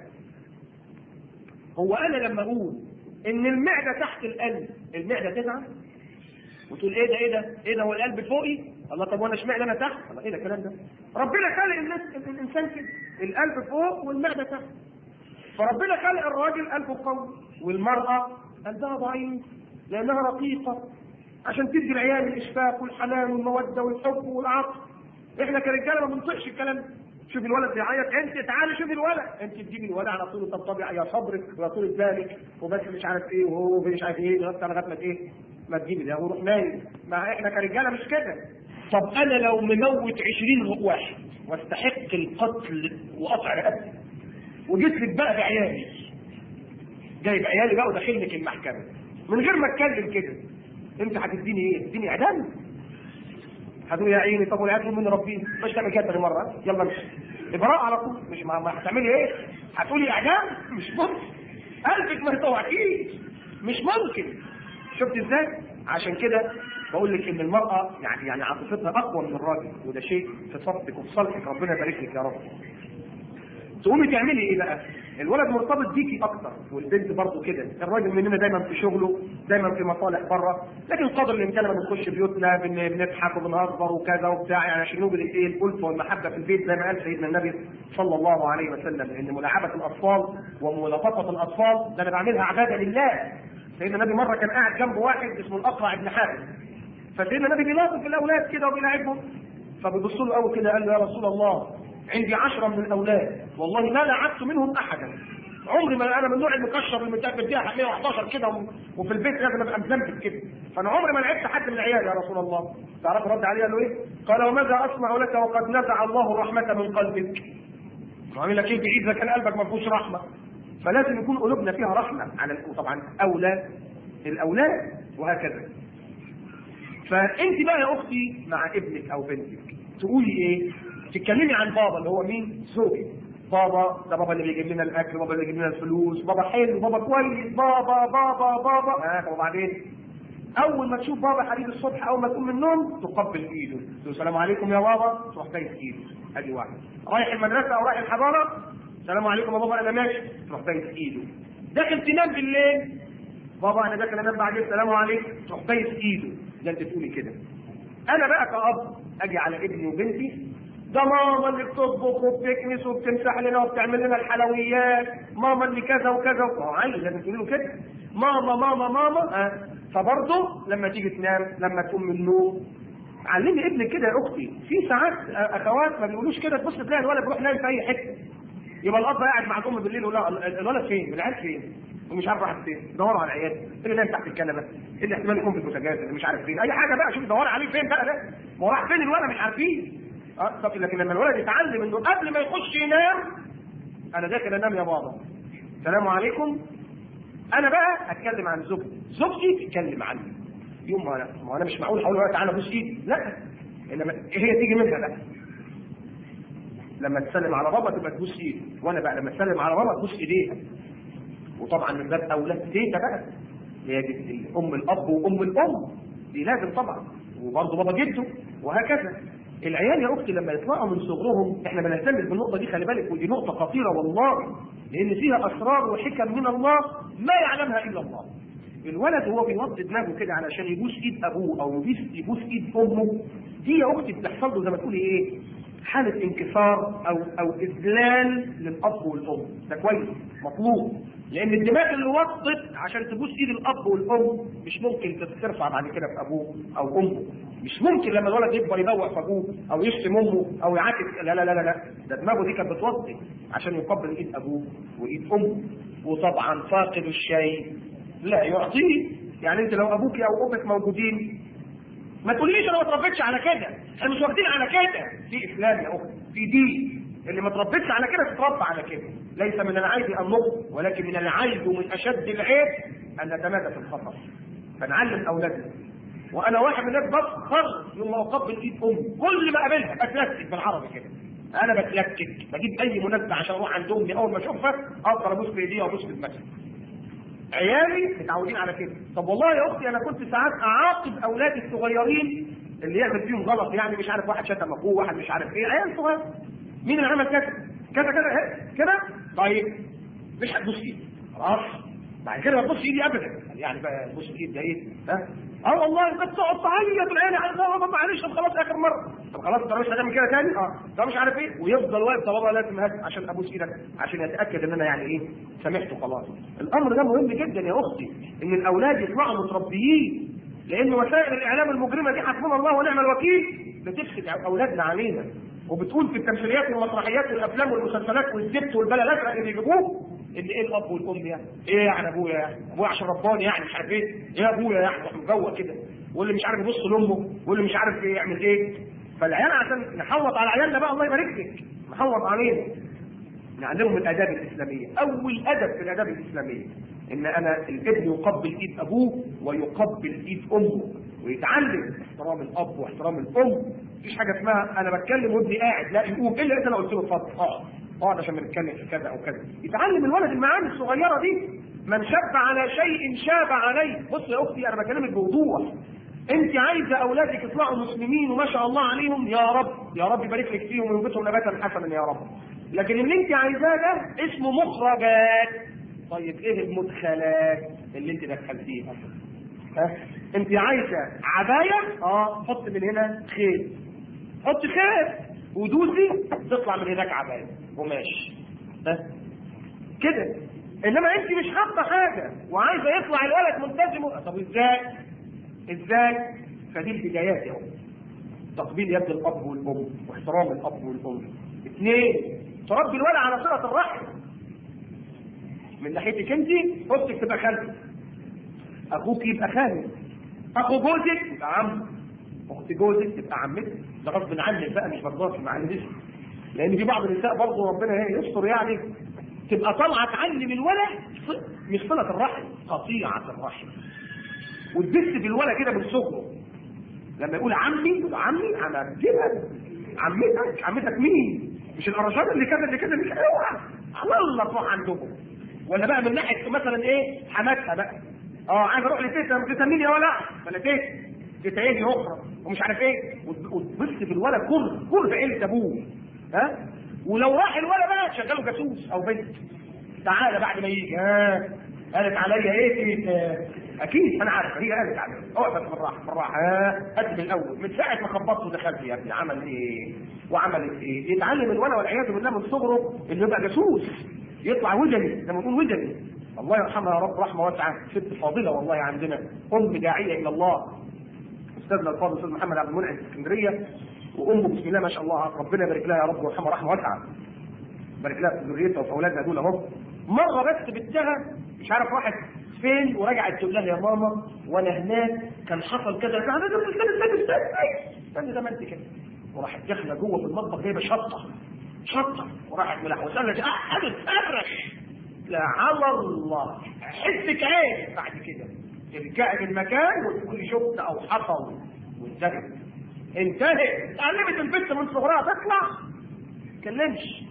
هو انا لما اقول ان المعده تحت القلب المعده تزعل وتقول ايه ده ايه ده ايه ده هو القلب فوقي الله طب وانا اشمعنى انا تحت الله ايه ده الكلام ده ربنا خلق الناس الانسان كده القلب فوق والمعده تحت فربنا خلق الراجل قلبه قوي والمراه قلبها ضعيف لانها رقيقه عشان تدي العيال الاشفاق والحنان والموده والحب والعطف احنا كرجاله ما بنطيقش الكلام ده شوف الولد بيعيط انت تعالي شوفي الولد انت تجيبي الولد على طول طبطبي يا صبرك ويا طول بالك وبس مش عارف ايه وهو مش عارف ايه لغايه لغايه ما ايه ما تجيبي ده وروح نايم ما احنا كرجاله مش كده طب انا لو مموت 20 واحد واستحق القتل وقطع رقبتي وجيت لك بقى بعيالي جايب عيالي بقى وداخل لك المحكمه من غير ما اتكلم كده انت هتديني ايه؟ تديني اعدام؟ هتقول يا عيني طب والعيال من ربي مش تعمل كده مره يلا مش ابراء على طول مش ما, ما هتعملي ايه؟ هتقولي اعدام؟ مش ممكن قلبك ما يطوعكيش مش ممكن شفت ازاي؟ عشان كده بقول لك ان المراه يعني يعني عاطفتها اقوى من الراجل وده شيء في صفك وفي صالحك ربنا يبارك لك يا رب. تقومي تعملي ايه بقى؟ الولد مرتبط بيكي اكتر والبنت برضه كده الراجل مننا دايما في شغله دايما في مصالح بره لكن قدر الامكان لما بنخش بيوتنا بن- بنضحك وبنهزر وكذا وبتاع يعني عشان نوجد الايه الالفه والمحبه في البيت زي ما قال سيدنا النبي صلى الله عليه وسلم ان ملاعبه الاطفال وملاطفه الاطفال ده انا بعملها عباده لله سيدنا النبي مره كان قاعد جنب واحد اسمه الاقرع بن حارث فسيدنا النبي بيلاطف الاولاد كده وبيلاعبهم فبيبص له قوي كده قال له يا رسول الله عندي عشرة من الأولاد والله ما لعبت منهم أحدا عمري ما أنا من النوع المكشر اللي متأكد بيها 111 كده و- وفي البيت لازم أبقى مزمت كده فأنا عمري ما لعبت حد من العيال يا رسول الله تعرف رد عليه قال له إيه؟ قال وماذا أصنع لك وقد نزع الله الرحمة من قلبك وعامل لك إيه بعيد إذا كان قلبك ما فيهوش رحمة فلازم يكون قلوبنا فيها رحمة على طبعا أولى الأولاد وهكذا فانت بقى يا اختي مع ابنك او بنتك تقولي ايه تتكلمي عن بابا اللي هو مين زوجي بابا ده بابا اللي بيجيب لنا الاكل بابا اللي بيجيب لنا الفلوس بابا حلو بابا كويس بابا بابا بابا ها طب وبعدين اول ما تشوف بابا حبيب الصبح اول ما تقوم من النوم تقبل ايده تقول السلام عليكم يا بابا تروح دايس ايده ادي واحد رايح المدرسه او رايح الحضانه السلام عليكم يا بابا انا ماشي تروح دايس ايده داخل تنام بالليل بابا انا داخل انام بعدين السلام عليكم تروح دايس ايده ده انت تقولي كده انا بقى كأب اجي على ابني وبنتي ده ماما اللي بتطبخ وبتكنس وبتمسح لنا وبتعمل لنا الحلويات ماما اللي كذا وكذا وهو عايز لازم تقولي له كده ماما ماما ماما ها فبرضه لما تيجي تنام لما تقوم من النوم علمي ابنك كده يا اختي في ساعات اخوات ما بيقولوش كده تبص تلاقي الولد بيروح نايم في اي حته يبقى الاب قاعد مع الام بالليل يقول لها الولد فين؟ العيال فين؟ ومش عارف راح فين دوروا على العيال اللي نايم تحت الكنبه اللي احتمال يكون في البوتاجاز اللي مش عارف فين اي حاجه بقى شوف دوري عليه فين بقى ده ما هو راح فين الولد مش عارفين اه طب لكن لما الولد يتعلم انه قبل ما يخش ينام انا داخل انام يا بابا السلام عليكم انا بقى اتكلم عن زوجتي زوجتي تتكلم عني يوم ما انا ما انا مش معقول هقول له تعالى بوس ايدي لا انما هي تيجي منها بقى لما تسلم على بابا تبقى تبوس ايده وانا بقى لما تسلم على بابا تبوس ايديها وطبعا من باب اولى تيتا بقى هي دي ام الاب وام الام دي لازم طبعا وبرضه بابا جده وهكذا العيال يا اختي لما يطلعوا من صغرهم احنا بنهتم بالنقطه دي خلي بالك ودي نقطه خطيره والله لان فيها اسرار وحكم من الله ما يعلمها الا الله الولد هو بيوطي دماغه كده علشان يبوس ايد ابوه او يبوس يبوس ايد امه دي يا اختي بتحصل له زي ما تقولي ايه حالة انكسار او او اذلال للاب والام ده كويس مطلوب لان الدماغ اللي وطت عشان تبوس ايد الاب والام مش ممكن ترفع بعد كده في ابوه او امه مش ممكن لما الولد يكبر يبوق في ابوه او يشتم امه او يعاكس لا لا لا لا لا ده دماغه دي كانت بتوطي عشان يقبل ايد ابوه وايد امه وطبعا فاقد الشيء لا يعطيه يعني انت لو ابوك او امك موجودين ما تقوليش انا ما اتربيتش على كده احنا مش واخدين على كده في اسلام يا اختي في دين اللي ما اتربيتش على كده تتربى على كده ليس من العيب ان نقص ولكن من العيب ومن اشد العيب ان نتمادى في الخطر فنعلم اولادنا وانا واحد من الناس بفخر يوم ما اقبل ايد امي كل ما اقابلها بتلكك بالعربي كده انا بتلكك بجيب اي مناسبه عشان اروح عند امي اول ما اشوفها افضل ابوس في ايديها وابوس في المسجد عيالي متعودين على كده طب والله يا اختي انا كنت ساعات اعاقب اولادي الصغيرين اللي يعمل فيهم غلط يعني مش عارف واحد شتم اخوه واحد مش عارف ايه عيال صغير مين اللي عمل كذا كذا كذا كده طيب مش هتبوس ايدي خلاص بعد كده ما تبص ايدي ابدا يعني بقى تبص الايد ده ايه ها اه والله قد تقعد تعيط العيال على بابا معلش طب خلاص اخر مره طب خلاص انت مش هتعمل كده تاني اه طب مش عارف ايه ويفضل واقف طب بابا لازم هات عشان ابوس ايدك عشان يتاكد ان انا يعني ايه سامحته خلاص الامر ده مهم جدا يا اختي ان الاولاد يطلعوا متربيين لان وسائل الاعلام المجرمه دي حسبنا الله ونعم الوكيل بتفسد اولادنا علينا وبتقول في التمثيليات والمسرحيات والافلام والمسلسلات والزبط والبلا الازرق اللي بيجيبوه ان ايه الاب والام يعني؟ ايه يعني ابويا يعني؟ ابويا عشان رباني يعني مش عارف ايه؟ ايه ابويا يعني مجوق كده واللي مش عارف يبص لامه واللي مش عارف إيه يعمل ايه فالعيال عشان نحوط على عيالنا بقى الله يبارك لك نحوط عليهم نعلمهم الاداب الاسلاميه اول ادب في الاداب الاسلاميه ان انا الابن يقبل ايد ابوه ويقبل ايد امه ويتعلم احترام الاب واحترام الام مفيش حاجه اسمها انا بتكلم وابني قاعد لا يقوم الا اذا انا قلت له اتفضل اقعد اقعد عشان بنتكلم في كذا او كذا يتعلم الولد المعاني الصغيره دي من شب على شيء شاب عليه بص يا اختي انا بكلمك بوضوح انت عايزه اولادك يطلعوا مسلمين وما شاء الله عليهم يا رب يا رب يبارك لك فيهم وينبتهم نباتا حسنا يا رب لكن اللي انت عايزاه ده اسمه مخرجات طيب ايه المدخلات اللي انت دخلتيها ها انت عايزه عبايه اه حط من هنا خيط حط خيط ودوسي تطلع من هناك عبايه وماشي ها كده انما انت مش حاطه حاجه وعايزه يطلع الولد ملتزم طب ازاي ازاي فدي البدايات يا تقبيل يد الاب والام واحترام الاب والام اثنين تربي الولد على صله الرحم من ناحيتك انت اختك تبقى خالتك اخوك يبقى خالك اخو جوزك يبقى عم اخت جوزك تبقى عمتك ده غصب عنك بقى مش مرضاش معلش لان في بعض النساء برضه ربنا ايه يستر يعني تبقى طالعه تعلم الولد مش صله الرحم قطيعه الرحم وتبث في الولد كده من صغره لما يقول عمي يقول عمي انا كده عمتك عمتك مين؟ مش القرشات اللي كذا اللي كذا اللي كذا اوعى على الله تروح عندهم ولا بقى من ناحيه مثلا ايه حماتها بقى اه عايز اروح لتيتا تسميني يا ولا ولا تيتا تيتا ايه اخرى ومش عارف ايه وتبص في الولد كل كل في عيله ابوه ها ولو راح الولد بقى تشغله جاسوس او بنت تعالى بعد ما يجي ها قالت عليا ايه اكيد انا عارف هي قالت عليا اقعد بالراحه بالراحه ها هات من الاول من ساعه ما خبطت ودخلت يا ابني عمل ايه وعملت ايه يتعلم الولد والعياذ بالله من صغره انه يبقى جاسوس يطلع وجني لما نقول وجني الله يرحمها يا رب رحمه واسعه ست فاضله والله عندنا ام داعيه الى الله استاذنا الفاضل استاذ محمد عبد المنعم في اسكندريه وامه بسم الله ما شاء الله ربنا يبارك لها يا رب ويرحمها رحمه واسعه بارك لها في ذريتها وفي اولادها دول اهو مره بس بنتها مش عارف راحت فين ورجعت تقول لها يا ماما وانا هناك كان حصل كذا استنى استنى استنى استنى استنى زي ما انت كده وراحت داخله جوه في المطبخ جايبه شطه شطه وراحت ملحوسه لها قعدت تصرخ لا على الله حسك ايه بعد كده ارجعي من مكان وتقولي شفت او حصل وانتهت انتهت اتعلمت البنت من صغرها تطلع ما تتكلمش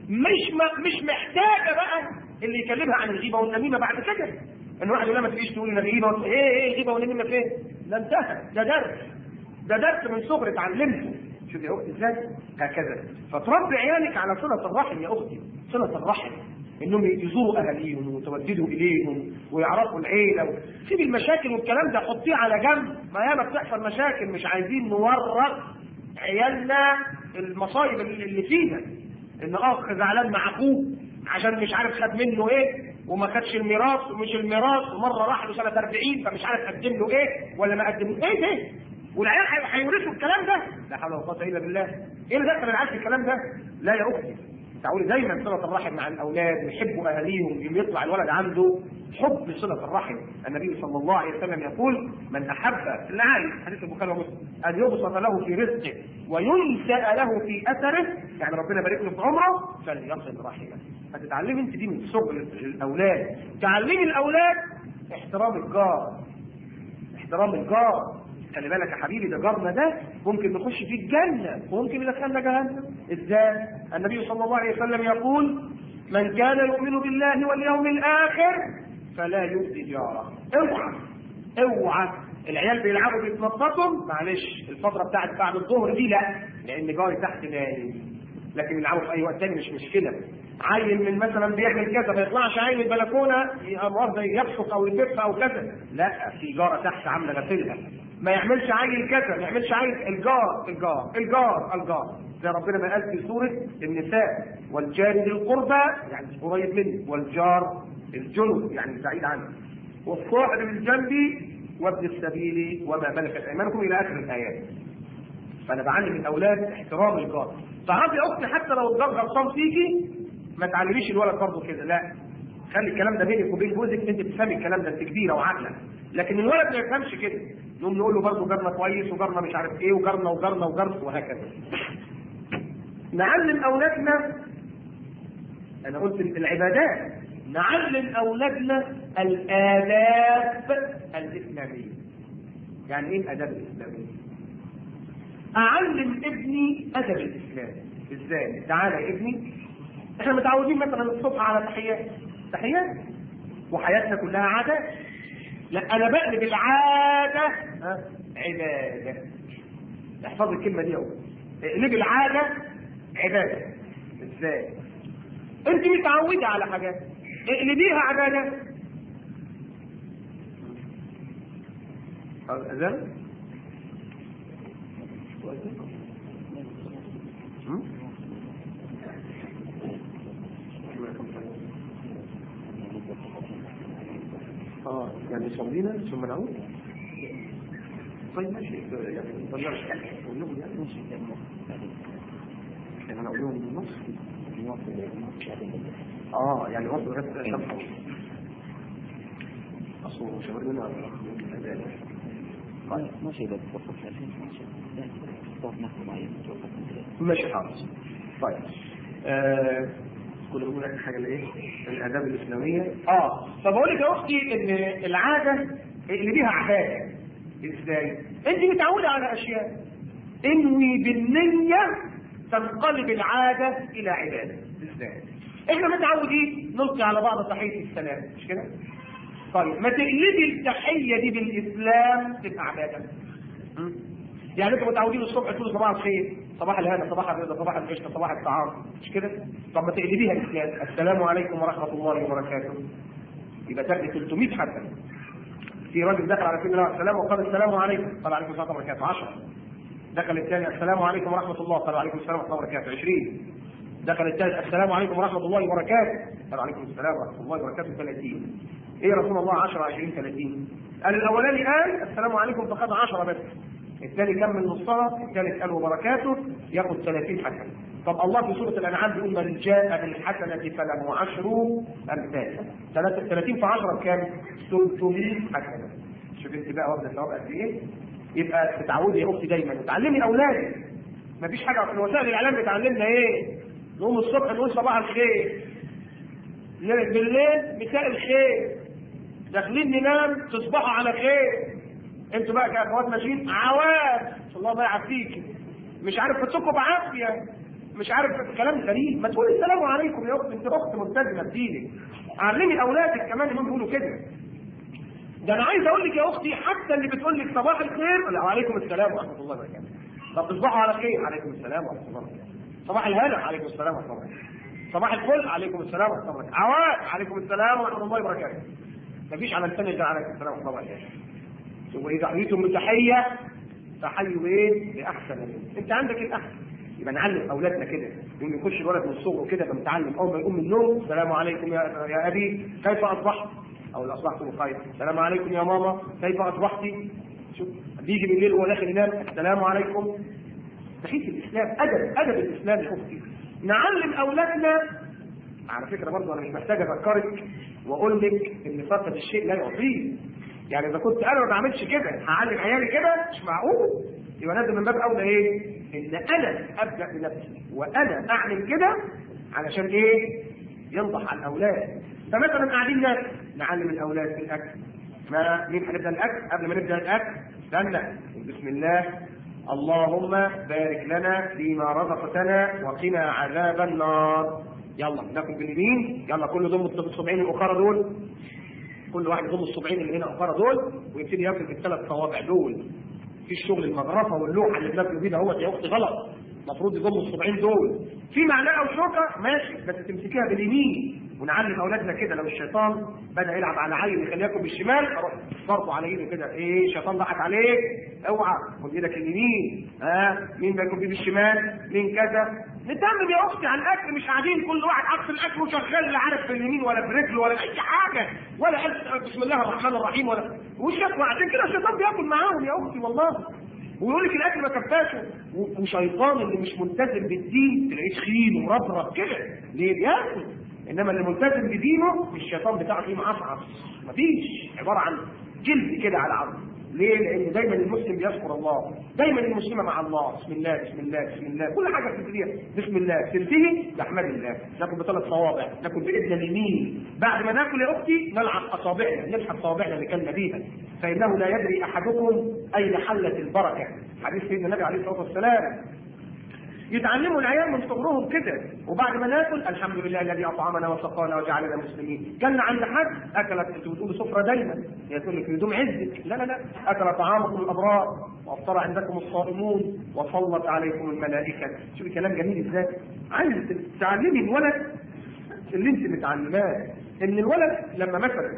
مش ما مش محتاجه بقى اللي يكلمها عن الغيبه والنميمه بعد كده ان واحد يقول لها ما تجيش تقول لنا غيبه ايه ايه غيبه ونميمه فين؟ ده انتهى ده درس ده درس من صغر اتعلمته شوف يا اختي ازاي هكذا فتربي عيالك على صله الرحم يا اختي صله الرحم انهم يزوروا اهاليهم ويتوددوا اليهم ويعرفوا العيله سيب المشاكل والكلام ده حطيه على جنب ما ياما بتحصل مشاكل مش عايزين نورط عيالنا المصايب اللي فينا ان اخ زعلان مع اخوه عشان مش عارف خد منه ايه وما خدش الميراث ومش الميراث ومره راح له سنه 40 فمش عارف قدم له ايه ولا ما قدمه ايه ده والعيال هيورثوا الكلام ده لا حول ولا قوه الا بالله ايه اللي دخل العيال في الكلام ده لا يا اختي تعالوا دايما صله الرحم مع الاولاد ويحبوا اهاليهم يوم يطلع الولد عنده حب صله الرحم النبي صلى الله عليه وسلم يقول من احب اللي عايز حديث البخاري ومسلم ان يبسط له في رزقه وينشا له في اثره يعني ربنا يبارك له في عمره فليصل رحمه فتتعلمي انت دي من صغر الاولاد تعلمي الاولاد احترام الجار احترام الجار خلي بالك يا حبيبي ده جارنا ده ممكن نخش فيه الجنة وممكن يدخلنا جهنم ازاي؟ النبي صلى الله عليه وسلم يقول من كان يؤمن بالله واليوم الآخر فلا يؤذي جاره اوعى اوعى العيال بيلعبوا بيتنططوا معلش الفترة بتاعت بعد الظهر دي لا لأن جاري تحت نايم لكن يلعبوا في أي وقت تاني مش مشكلة عيل من مثلا بيعمل كذا ما يطلعش عيل من البلكونه مؤاخذه يبصق او يتف او كذا لا في جاره تحت عامله غسيلها ما يعملش عيل كذا ما يعملش عيل الجار الجار الجار الجار زي ربنا ما قال في سوره النساء والجار ذي القربى يعني قريب منه والجار الجنب يعني بعيد عنه والصاحب بالجنب وابن السبيل وما ملكت ايمانكم الى اخر الايات فانا بعلم الاولاد احترام الجار تعرفي يا اختي حتى لو الجار غلطان فيكي ما تعلميش الولد برضه كده لا خلي الكلام ده بينك وبين جوزك انت تفهمي الكلام ده انت كبيره وعاقله لكن الولد ما يفهمش كده نقوم نقول له برضه جارنا كويس وجارنا مش عارف ايه وجارنا وجارنا وجارنا وهكذا نعلم اولادنا انا قلت العبادات نعلم اولادنا الاداب الاسلاميه يعني ايه الاداب الاسلاميه اعلم ابني ادب الاسلام ازاي تعالى يا ابني احنا متعودين مثلا الصبح على تحيات تحيات وحياتنا كلها عادات لا انا بقلب العاده ها عباده احفظ الكلمه دي اهو اقلب العاده عباده ازاي انت متعوده على حاجات اقلبيها عباده اذن اه يعني صلينا ثم نعود طيب ماشي يعني نطلعش نقول لهم يعني يعني انا اقول لهم النص اه يعني وصل لغايه شمس اصل شاورنا طيب ماشي بس وصلت 2000 ماشي ماشي خالص طيب آه كنا بنقول اخر حاجه الايه؟ الاداب الاسلاميه اه فبقول لك يا اختي ان العاده اللي ليها عباده ازاي؟ انت متعوده على اشياء انوي بالنيه تنقلب العاده الى عباده ازاي؟ احنا متعودين نلقي على بعض تحيه السلام مش كده؟ طيب ما تقلبي التحيه دي بالاسلام تبقى عباده يعني انتوا متعودين الصبح تقولوا صباح الخير صباح الهنا صباح الرضا صباح القشطه صباح الطعام مش كده؟ طب ما تقلبيها الاسلام السلام عليكم ورحمه الله وبركاته يبقى تاخدي 300 حسنه في راجل دخل على سيدنا الله السلام وقال السلام عليكم قال عليكم السلام ورحمه الله وبركاته 10 دخل الثاني السلام عليكم ورحمه الله قال عليكم السلام ورحمه الله وبركاته 20 دخل الثالث السلام عليكم ورحمه الله وبركاته قال عليكم السلام ورحمه الله وبركاته 30 ايه يا رسول الله 10 20 30 قال الاولاني قال السلام عليكم فخد 10 بس الثاني كمل نصها الثالث قال وبركاته ياخد 30 حسنه طب الله في سوره الانعام بيقول من جاء بالحسنه فله عشر امثالها 30 في 10 بكام؟ 300 حسنه شوف انت بقى واخده ثواب قد ايه؟ يبقى تتعودي يا اختي دايما وتعلمي اولادك مفيش حاجه في وسائل الاعلام بتعلمنا ايه؟ نقوم الصبح نقول صباح الخير بالليل مساء الخير داخلين ننام تصبحوا على خير انتوا بقى كاخوات ماشيين عواف الله ما يعافيك مش عارف فتكوا بعافيه مش عارف كلام غريب ما تقولي السلام عليكم يا اختي انت اخت ملتزمه بدينك علمي اولادك كمان انهم يقولوا كده ده انا عايز اقول لك يا اختي حتى اللي بتقول لك صباح الخير لا وعليكم السلام ورحمه الله وبركاته طب تصبحوا على خير عليكم السلام ورحمه الله وبركاته صباح الهنا عليكم السلام ورحمه الله وبركاته صباح الفل عليكم السلام ورحمه الله وبركاته عواد عليكم السلام ورحمه الله وبركاته مفيش على الثاني ده عليكم السلام ورحمه الله وبركاته واذا حييتم بتحيه فحيوا ايه باحسن منه انت عندك الاحسن يبقى نعلم اولادنا كده يوم يخش الولد من صغره كده يبقى متعلم اول ما يقوم من النوم السلام عليكم يا يا ابي كيف اصبحت؟ او اصبحت بخير السلام عليكم يا ماما كيف اصبحت؟ شوف بيجي بالليل وهو داخل ينام السلام عليكم بحيث الاسلام ادب ادب الاسلام يا اختي نعلم اولادنا على فكره برضه انا مش محتاج افكرك واقول لك ان فقد الشيء لا يعطيه يعني اذا كنت انا ما بعملش كده هعلم عيالي كده مش معقول يبقى لازم من باب اولى ايه؟ ان انا ابدا بنفسي وانا اعمل كده علشان ايه؟ ينضح على الاولاد فمثلا قاعدين ناكل نعلم الاولاد في الاكل ما مين هنبدا الاكل قبل ما نبدا الاكل استنى بسم الله اللهم بارك لنا فيما رزقتنا وقنا عذاب النار يلا ناكل باليمين يلا كل ضم الصبعين الاخرى دول كل واحد يضم الصبعين اللي هنا اخرى دول ويبتدي ياكل بالثلاث صوابع دول في الشغل المغرفه واللوحه اللي بناكل بيها اهوت يا اختي غلط المفروض يضم الصبعين دول في معلقه وشوكه ماشي بس تمسكيها باليمين ونعلم اولادنا كده لو الشيطان بدا يلعب على عين يخليه ياكل بالشمال اروح ضربه على ايده كده ايه الشيطان ضحك عليك اوعى خد ايدك اليمين ها آه. مين بياكل بيه بالشمال مين كذا نتعلم يا اختي على الاكل مش قاعدين كل واحد عكس الاكل وشغال لا عارف باليمين ولا برجله ولا اي حاجه ولا قال بسم الله الرحمن الرحيم ولا والشيطان عشان كده الشيطان بياكل معاهم يا اختي والله ويقول لك الاكل ما كفاش وشيطان اللي مش ملتزم بالدين تلاقيه تخين ومربرب كده ليه بياكل انما اللي ملتزم بدينه الشيطان بتاعه فيه معفعف مفيش عباره عن جلد كده على عظم ليه؟ لان دايما المسلم بيذكر الله، دايما المسلمه مع الله، بسم الله بسم الله بسم الله، كل حاجه بتبتديها بسم الله، تنتهي باحمد الله، ناكل بثلاث صوابع، ناكل باذن اليمين، بعد ما ناكل يا اختي نلعب اصابعنا، نلحق صوابعنا اللي كان بيها، فانه لا يدري احدكم اين حلت البركه، حديث سيدنا النبي عليه الصلاه والسلام، يتعلموا العيال من صغرهم كده وبعد ما ناكل الحمد لله الذي اطعمنا وسقانا وجعلنا مسلمين كان عند حد اكلت انت بتقول سفره دايما هي تقول لك هدوم عزك لا لا لا اكل طعامكم الابرار وافطر عندكم الصائمون وصلت عليكم الملائكه شوفي كلام جميل ازاي عايز تعلمي الولد اللي انت متعلماه ان الولد لما مثلا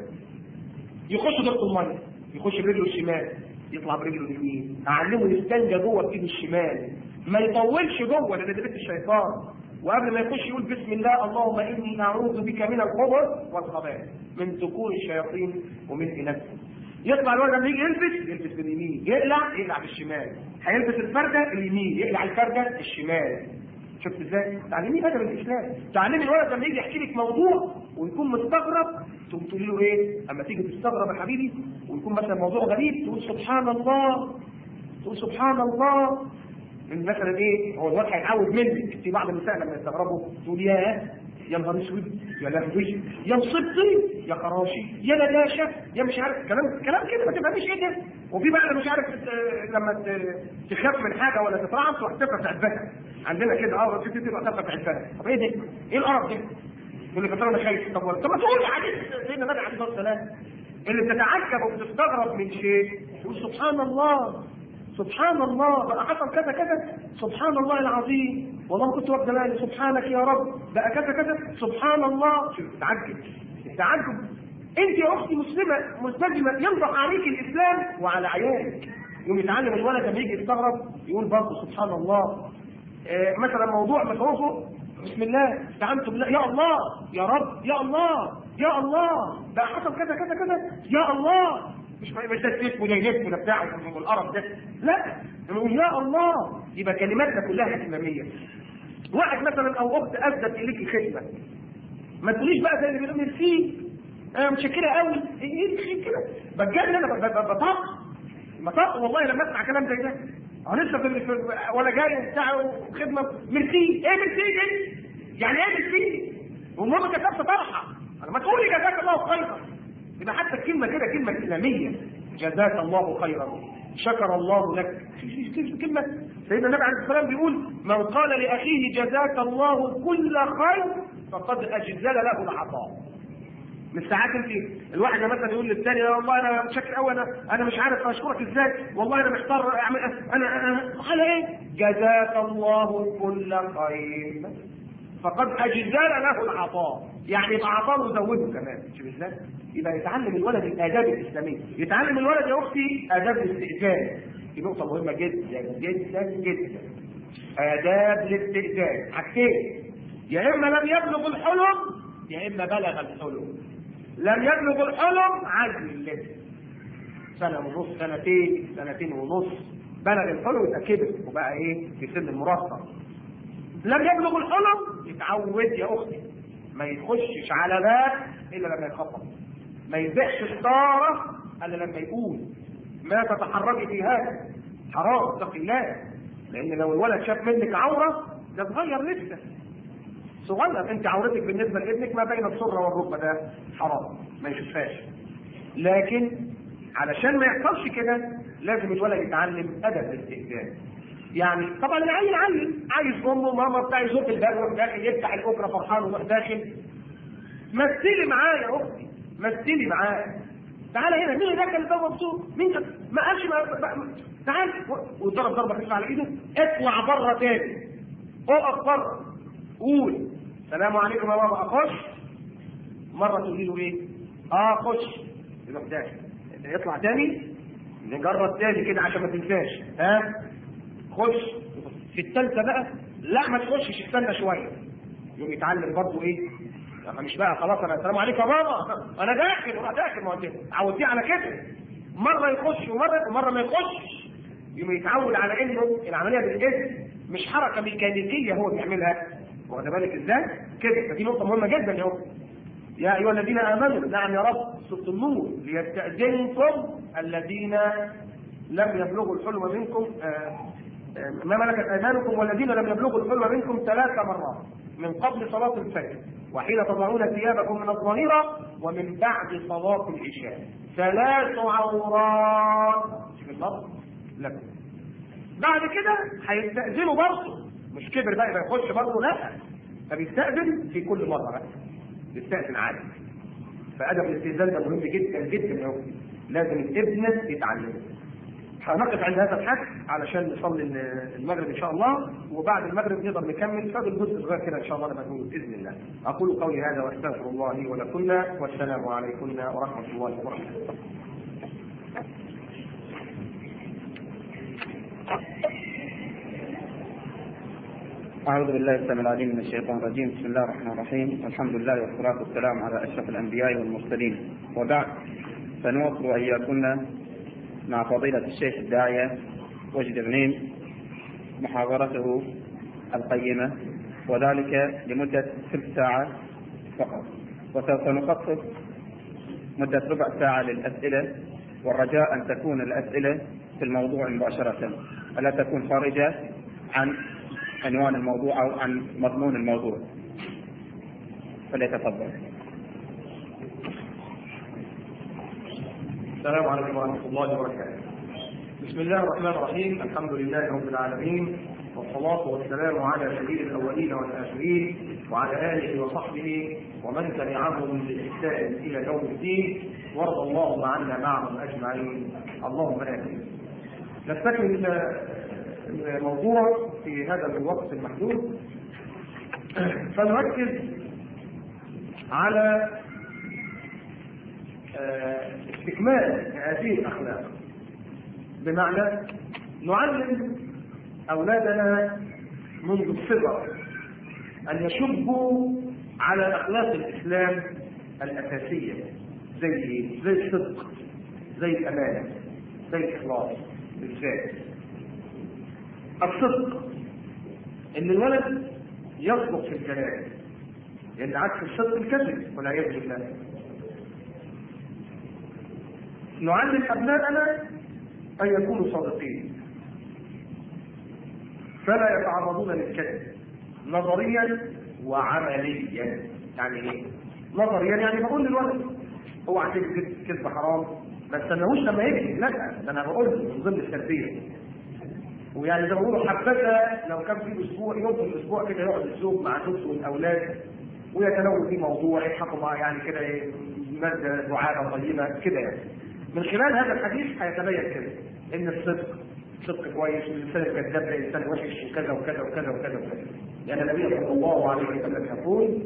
يخش دورة الميه يخش برجله الشمال يطلع برجله اليمين اعلمه يستنجى جوه بايده الشمال ما يطولش جوه لان ده بيت الشيطان وقبل ما يخش يقول بسم الله اللهم اني اعوذ بك من الخبث والخبائث من ذكور الشياطين ومن نفسه يطلع الولد لما يجي يلبس يلبس باليمين يقلع يقلع بالشمال هيلبس الفرده اليمين يقلع الفرده الشمال شفت ازاي؟ تعلمي ادب الاسلام، تعلمي الولد لما يجي يحكي لك موضوع ويكون مستغرب تقوم تقولي له ايه؟ اما تيجي تستغرب يا حبيبي ويكون مثلا موضوع غريب تقول سبحان الله تقول سبحان الله من مثلا ايه هو الواد هيتعود منك في بعض النساء لما يستغربوا تقول يا يا نهار اسود يا لهوي يا مصيبتي يا خراشي يا نداشه يا مش عارف كلام كلام كده ما تفهميش ايه ده وفي بقى اللي مش عارف لما تخاف من حاجه ولا تترعب تروح تفرق في عبها عندنا كده اه في تبقى تفرق في عبها طب ايه ده؟ ايه القرف ده؟ يقول لك انا خايف طب طب ما تقول حديث سيدنا النبي عليه الصلاه والسلام اللي بتتعجب وبتستغرب من شيء تقول سبحان الله سبحان الله بقى حصل كذا كذا سبحان الله العظيم والله كنت واخد بالي سبحانك يا رب بقى كذا كذا سبحان الله شوف تعجب التعجب انت يا اختي مسلمه ملتزمه ينطق عليك الاسلام وعلى عيالك يوم يتعلم الولد لما يجي يستغرب يقول برضه سبحان الله آه مثلا موضوع مخوفه بسم الله استعنت بالله يا الله يا رب يا الله يا الله بقى حصل كذا كذا كذا يا الله مش مش ده السيف ولا يلف ولا بتاع والقرف ده لا نقول يا الله يبقى كلماتنا كلها اسلاميه واحد مثلا او اخت اسدت اليك خدمه ما تقوليش بقى زي اللي بيقول ميرسي انا متشكره قوي ايه الخير كده بتجنن انا بطق بطق والله لما اسمع كلام زي ده انا لسه في ولا جاي بتاع خدمه ميرسي ايه ميرسي دي يعني ايه ميرسي والمهم كتبت طرحه انا ما تقولي جزاك الله خيرا يبقى حتى الكلمه كده كلمه اسلاميه جزاك الله خيرا شكر الله لك كلمه سيدنا النبي عليه الصلاه والسلام بيقول من قال لاخيه جزاك الله كل خير فقد اجزل له العطاء مش ساعات انت الواحد مثلا يقول للثاني والله انا متشكر قوي انا انا مش عارف اشكرك ازاي والله انا محتار اعمل انا انا على ايه؟ جزاك الله كل خير فقد اجزل له العطاء يعني يبقى عطاء وزوده كمان شوف ازاي؟ يبقى يتعلم الولد الاداب الاسلاميه يتعلم الولد يا اختي اداب الاستئذان دي نقطه مهمه جدا جدا جدا آداب الاستئذان حاجتين يا إما لم يبلغ الحلم يا إما بلغ الحلم لم يبلغ الحلم عزل لسه سنة ونص سنتين سنتين ونص بلغ الحلم يبقى كبر وبقى إيه في سن المراهقة لم يبلغ الحلم يتعود يا أختي ما يخشش على باب إلا لما يخبط ما يبيعش ستارة إلا لما يقول ما تتحركي في هذا حرام اتقي الله لان لو الولد شاف منك عوره ده صغير لسه صغير انت عورتك بالنسبه لابنك ما بين السره والركبه ده حرام ما يشوفهاش لكن علشان ما يحصلش كده لازم الولد يتعلم ادب الاستئذان يعني طبعا العيل علم عايز امه وماما بتاع يزق الباب ويروح داخل يفتح الاكره فرحان ويروح داخل مثلي معاه يا اختي مثلي معاه تعالى هنا مين ده كان ده مبسوط مين ده ما قالش ما ما- تعال وضرب ضربه خفيفه على ايده اطلع بره تاني اقف بره قول السلام عليكم يا بابا اخش مره تقولي له ايه اه خش يروح داخل يطلع تاني نجرب تاني كده عشان ما تنساش ها خش في الثالثه بقى لا ما تخشش استنى شويه يقوم يتعلم برضه ايه يعني مش بقى خلاص انا السلام عليكم يا بابا انا داخل انا داخل ما هو انت عودتيه على كده مره يخش ومره ومره ما يخشش يقوم يتعود على انه العمليه بالاذن مش حركه ميكانيكيه هو بيعملها واخد بالك ازاي؟ كده فدي نقطه مهمه جدا يا اخي يا ايها الذين امنوا نعم يا رب سوره النور ليستاذنكم الذين لم يبلغوا الحلم منكم آه، آه، ما ملكت ايمانكم والذين لم يبلغوا الحلم منكم ثلاث مرات من قبل صلاه الفجر وحين تضعون ثيابكم من الظهيره ومن بعد صلاه العشاء ثلاث عورات شوف النص لكم بعد كده هيستأذنوا برضه مش كبر بقى يبقى يخش برضه لا فبيستأذن في كل مرة بقى بيستأذن عادي فأدب الاستئذان ده مهم جدا جدا يا أختي لازم الابن يتعلمه هنقف عند هذا الحد علشان نصلي المغرب ان شاء الله وبعد المغرب نقدر نكمل فاضل الجزء الصغير كده ان شاء الله لما نقول باذن الله اقول قولي هذا واستغفر الله لي ولكم والسلام عليكم ورحمه الله وبركاته أعوذ بالله السميع العليم من الشيطان الرجيم بسم الله الرحمن الرحيم والحمد لله والصلاة والسلام على أشرف الأنبياء والمرسلين وبعد فنواصل وإياكم مع فضيلة الشيخ الداعية وجد غنيم محاضرته القيمة وذلك لمدة ثلث ساعة فقط وسوف نخصص مدة ربع ساعة للأسئلة والرجاء أن تكون الأسئلة في الموضوع مباشرة ألا تكون خارجة عن عنوان الموضوع أو عن مضمون الموضوع فليتفضل السلام عليكم ورحمة الله وبركاته. بسم الله الرحمن الرحيم، الحمد لله رب العالمين، والصلاة والسلام على سيد الأولين والآخرين، وعلى آله وصحبه ومن تبعهم بإحسان إلى يوم الدين، وارض اللهم عنا معهم أجمعين، اللهم آمين. نستكمل الموضوع في هذا الوقت المحدود فنركز على استكمال هذه الاخلاق بمعنى نعلم اولادنا منذ الصغر ان يشبوا على اخلاق الاسلام الاساسيه زي ايه؟ زي الصدق زي الامانه زي الاخلاص بالذات الصدق ان الولد يصدق في الكلام لان عكس الصدق الكذب والعياذ بالله نعلم أبناءنا أن يكونوا صادقين فلا يتعرضون للكذب نظريا وعمليا يعني ايه؟ نظريا يعني بقول للولد اوعى تكذب كذب حرام ما تستناهوش لما يكذب لا ده انا بقول من ضمن التربيه ويعني زي ما بيقولوا حبذا لو كان في اسبوع يوم في الاسبوع كده يقعد الزوج مع زوجته والاولاد ويتناولوا في موضوع يضحكوا مع يعني كده ماده دعابه طيبه كده يعني من خلال هذا الحديث هيتبين كده ان الصدق صدق كويس والانسان الكذاب ده انسان وحش وكذا وكذا وكذا وكذا وكذا لان النبي صلى الله عليه وسلم يقول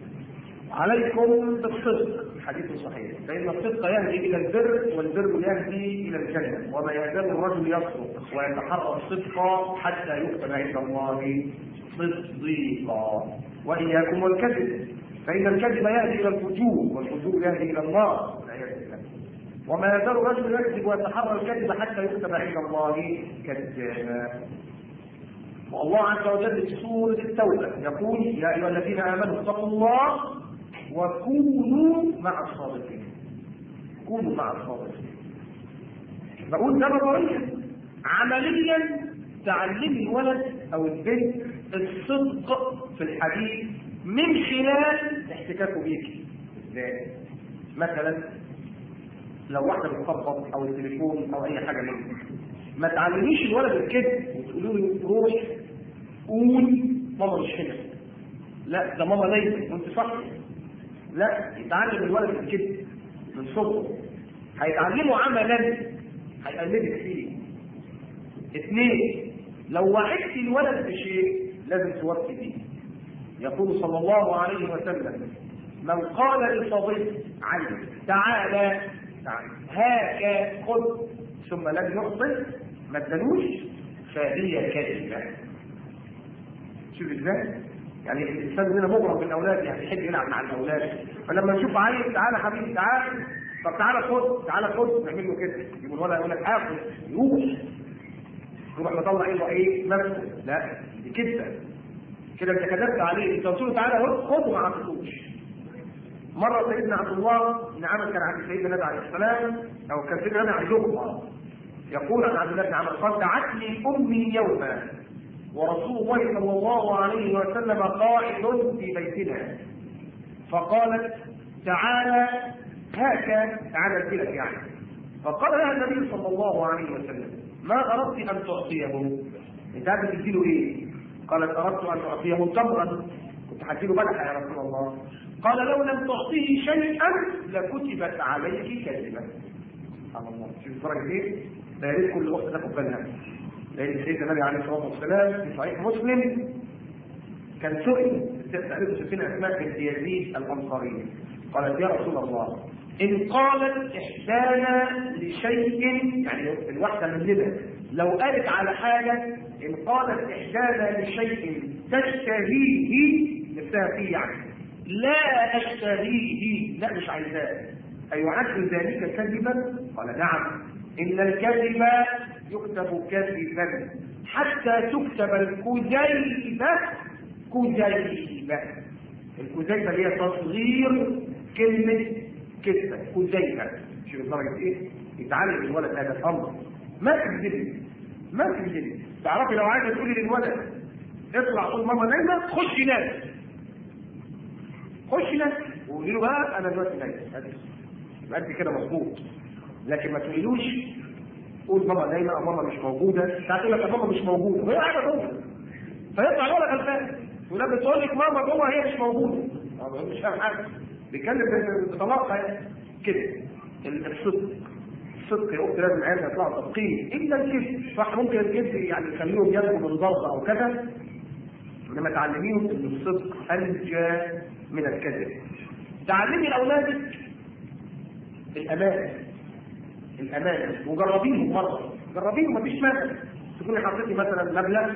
عليكم بالصدق حديث صحيح فإن الصدق يهدي إلى البر والبر يهدي إلى الجنة وما يزال الرجل يصدق ويتحرى الصدق حتى يكتب عند الله صديقا وإياكم والكذب فإن الكذب يهدي إلى الفجور والفجور يهدي إلى النار والعياذ بالله وما يزال الرجل يكذب ويتحرى الكذب حتى يكتب عند الله كذابا والله عز وجل في سورة التوبة يقول يا أيها الذين آمنوا اتقوا الله وكونوا مع الصادقين كونوا مع الصادقين بقول ده نظريا عمليا تعلم الولد او البنت الصدق في الحديث من خلال احتكاكه بيك ازاي مثلا لو واحده بتخبط او التليفون او اي حاجه منه ما تعلميش الولد الكذب وتقولوا له روح قول ماما مش هنا لا ده ماما نايمه وانت صاحي لا يتعلم الولد الكذب من صغره هيتعلمه عملا هيقلدك فيه اثنين لو وعدت الولد بشيء لازم توفي فيه يقول صلى الله عليه وسلم من قال لصديق علي تعالى تعالى هاك خذ ثم لم يعطي ما ادالوش فهي كذبه شوف ازاي يعني الانسان مننا مغرم بالاولاد يعني يحب يلعب مع الاولاد فلما نشوف عيل تعالى حبيبي تعالى طب تعالى خد تعالى خد نعمل له كده يقول الولد يقول لك اخد يروح يروح مطلع ايه ايه نفسه لا دي كده كده انت كذبت عليه انت قلت له تعالى خد وما عطيتوش مرة سيدنا عبد الله بن عمر كان عند سيدنا النبي عليه السلام او كان سيدنا النبي عندهم يقول عن عبد الله بن عمر قال دعتني امي يوما ورسول الله صلى الله عليه وسلم قائد في بيتنا فقالت تعالى هاك تعالى لك يعني فقال لها النبي صلى الله عليه وسلم ما اردت ان تعطيه انت عارف تديله ايه قالت اردت ان اعطيه تمرا كنت هديله بلحه يا رسول الله قال لو لم تعطيه شيئا لكتبت عليك كذبا الله شوف درجه ايه ده يا ريت كل وقت تاخد بالها لان سيدنا النبي عليه الصلاه والسلام في صحيح مسلم كان سئل تقريبا سفينة اسماء بنت يزيد الانصاريه قالت يا رسول الله ان قالت احدانا لشيء يعني الواحده مننا لو قالت على حاجه ان قالت احدانا لشيء تشتهيه نفسها فيه يعني لا اشتهيه لا مش عايزاه ايعد ذلك كذبا قال نعم ان الكذب يكتب كذبا حتى تكتب الكذيبه كذيبه الكذيبه اللي هي تصغير كلمه كذبه كذيبه شوف درجه ايه يتعلم الولد هذا الامر ما تكذبي ما تكذبي تعرفي لو عايزه تقولي للولد اطلع قول ماما نايمه خش نام خش نام وقولي له بقى انا دلوقتي نايم يبقى انت كده مظبوط لكن ما تقوليلوش قول ماما نايمه او ماما مش موجوده ساعات يقول لك ماما مش موجوده وهي قاعده جوه فيطلع الولد غلبان ولما تقول لك ماما جوه هي مش موجوده مش فاهم حاجه بيتكلم بطلاقه يعني كده الصدق الصدق يا اخت لازم العيال يطلعوا صادقين الا الكذب صح ممكن الكذب يعني يخليهم يبقوا من ضغط او كذا انما تعلميهم ان الصدق انجى من الكذب تعلمي لاولادك الامانه الامانه وجربيهم مره جربيهم مفيش مانع تكوني حطيتي مثلا مبلغ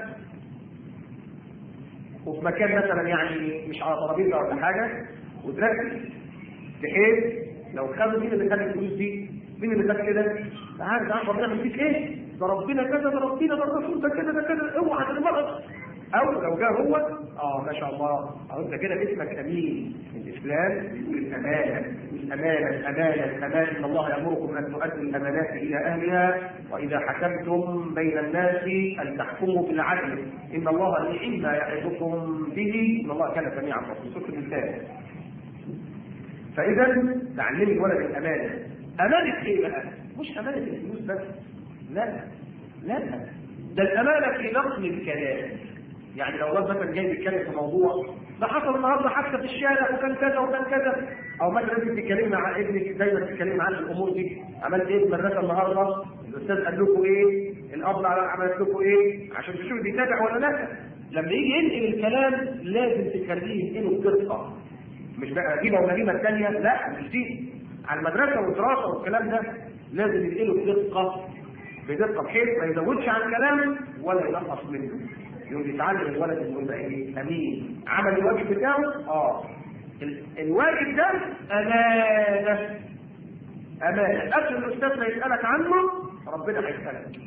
وفي مكان مثلا يعني مش على ترابيزه ولا حاجه وتركز بحيث لو خدوا مين اللي خد الفلوس دي؟ مين اللي خد كده؟ تعالى تعالى ربنا مديك ايه؟ ده ربنا كذا ده ربنا ده الرسول ده كذا ده كذا اوعى تتمرض او لو جه هو اه ما شاء الله او انت كده اسمك امين الاسلام بيقول الامانه الامانه الامانه الامانه ان الله يامركم ان تؤدوا الامانات الى اهلها واذا حكمتم بين الناس ان تحكموا بالعدل ان الله نعم ما يعظكم به ان الله كان سميعا بصيرا سوره النساء فاذا تعلمي الولد الامانه امانه ايه بقى مش امانه الفلوس بس لا لا ده الامانه في نقل الكلام يعني لو الولد مثلا جاي بيتكلم في موضوع ده حصل النهارده حادثه في الشارع وكان كذا وكان كذا او مثلا انت بتتكلمي مع ابنك زي ما بتتكلمي معاه في الامور دي عملت ايه في المدرسه النهارده الاستاذ قال لكم ايه الاب عملت لكم ايه عشان تشوفوا بيتابع ولا لا لما يجي ينقل الكلام لازم تخليه ينقله بدقه مش بقى غيبه والنميمه الثانيه لا مش دي على المدرسه والدراسه والكلام ده لازم ينقله بدقه بدقه بحيث ما يزودش عن كلام ولا ينقص منه يقول يتعلم الولد انه يبقى ايه امين عمل الواجب بتاعه اه ال- الواجب ده امانه امانه قبل الاستاذ ما يسالك عنه ربنا هيسالك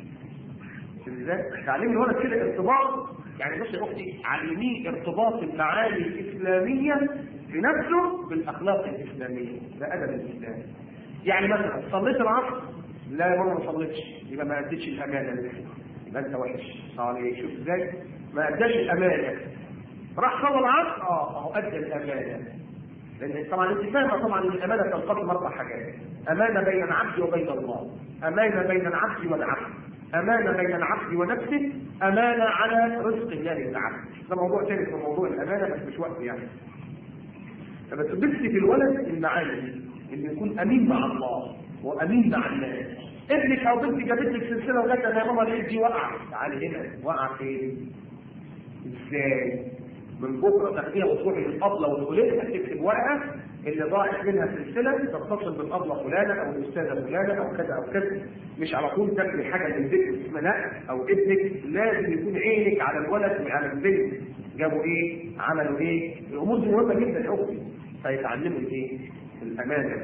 ازاي تعليم الولد كده ارتباط يعني بص يا اختي علميه ارتباط المعاني الاسلاميه في نفسه بالاخلاق الاسلاميه ده ادب الاسلام يعني مثلا صليت العصر لا يا ماما ما صليتش يبقى ما اديتش الامانه اللي يبقى انت وحش عليك شوف ازاي ما اداش الامانه راح صلى العصر اه اهو ادى الامانه لان طبعا انت فاهمه طبعا ان الامانه تنقسم اربع حاجات امانه بين العبد وبين الله امانه بين العبد والعبد امانه بين العبد ونفسه امانه على رزق الله للعبد ده موضوع ثاني في موضوع الامانه بس مش وقت يعني فبس بس في الولد المعاني دي انه يكون امين مع الله وامين مع الناس ابنك او بنتك جابت لك سلسله وجت يا ماما لقيت دي وقع تعالي هنا وقع فين؟ ازاي؟ من بكره تاخديها وتروحي للابله وتقولي لها تكتب ورقه اللي ضاعت منها سلسله تتصل بالابله فلانه او الاستاذه فلانه او كذا او كذا مش على طول تاخدي حاجه من البيت اسمها لا او ابنك لازم يكون عينك على الولد وعلى البنت جابوا ايه؟ عملوا ايه؟ الامور دي مهمه جدا يا اختي فيتعلموا الايه؟ الامانه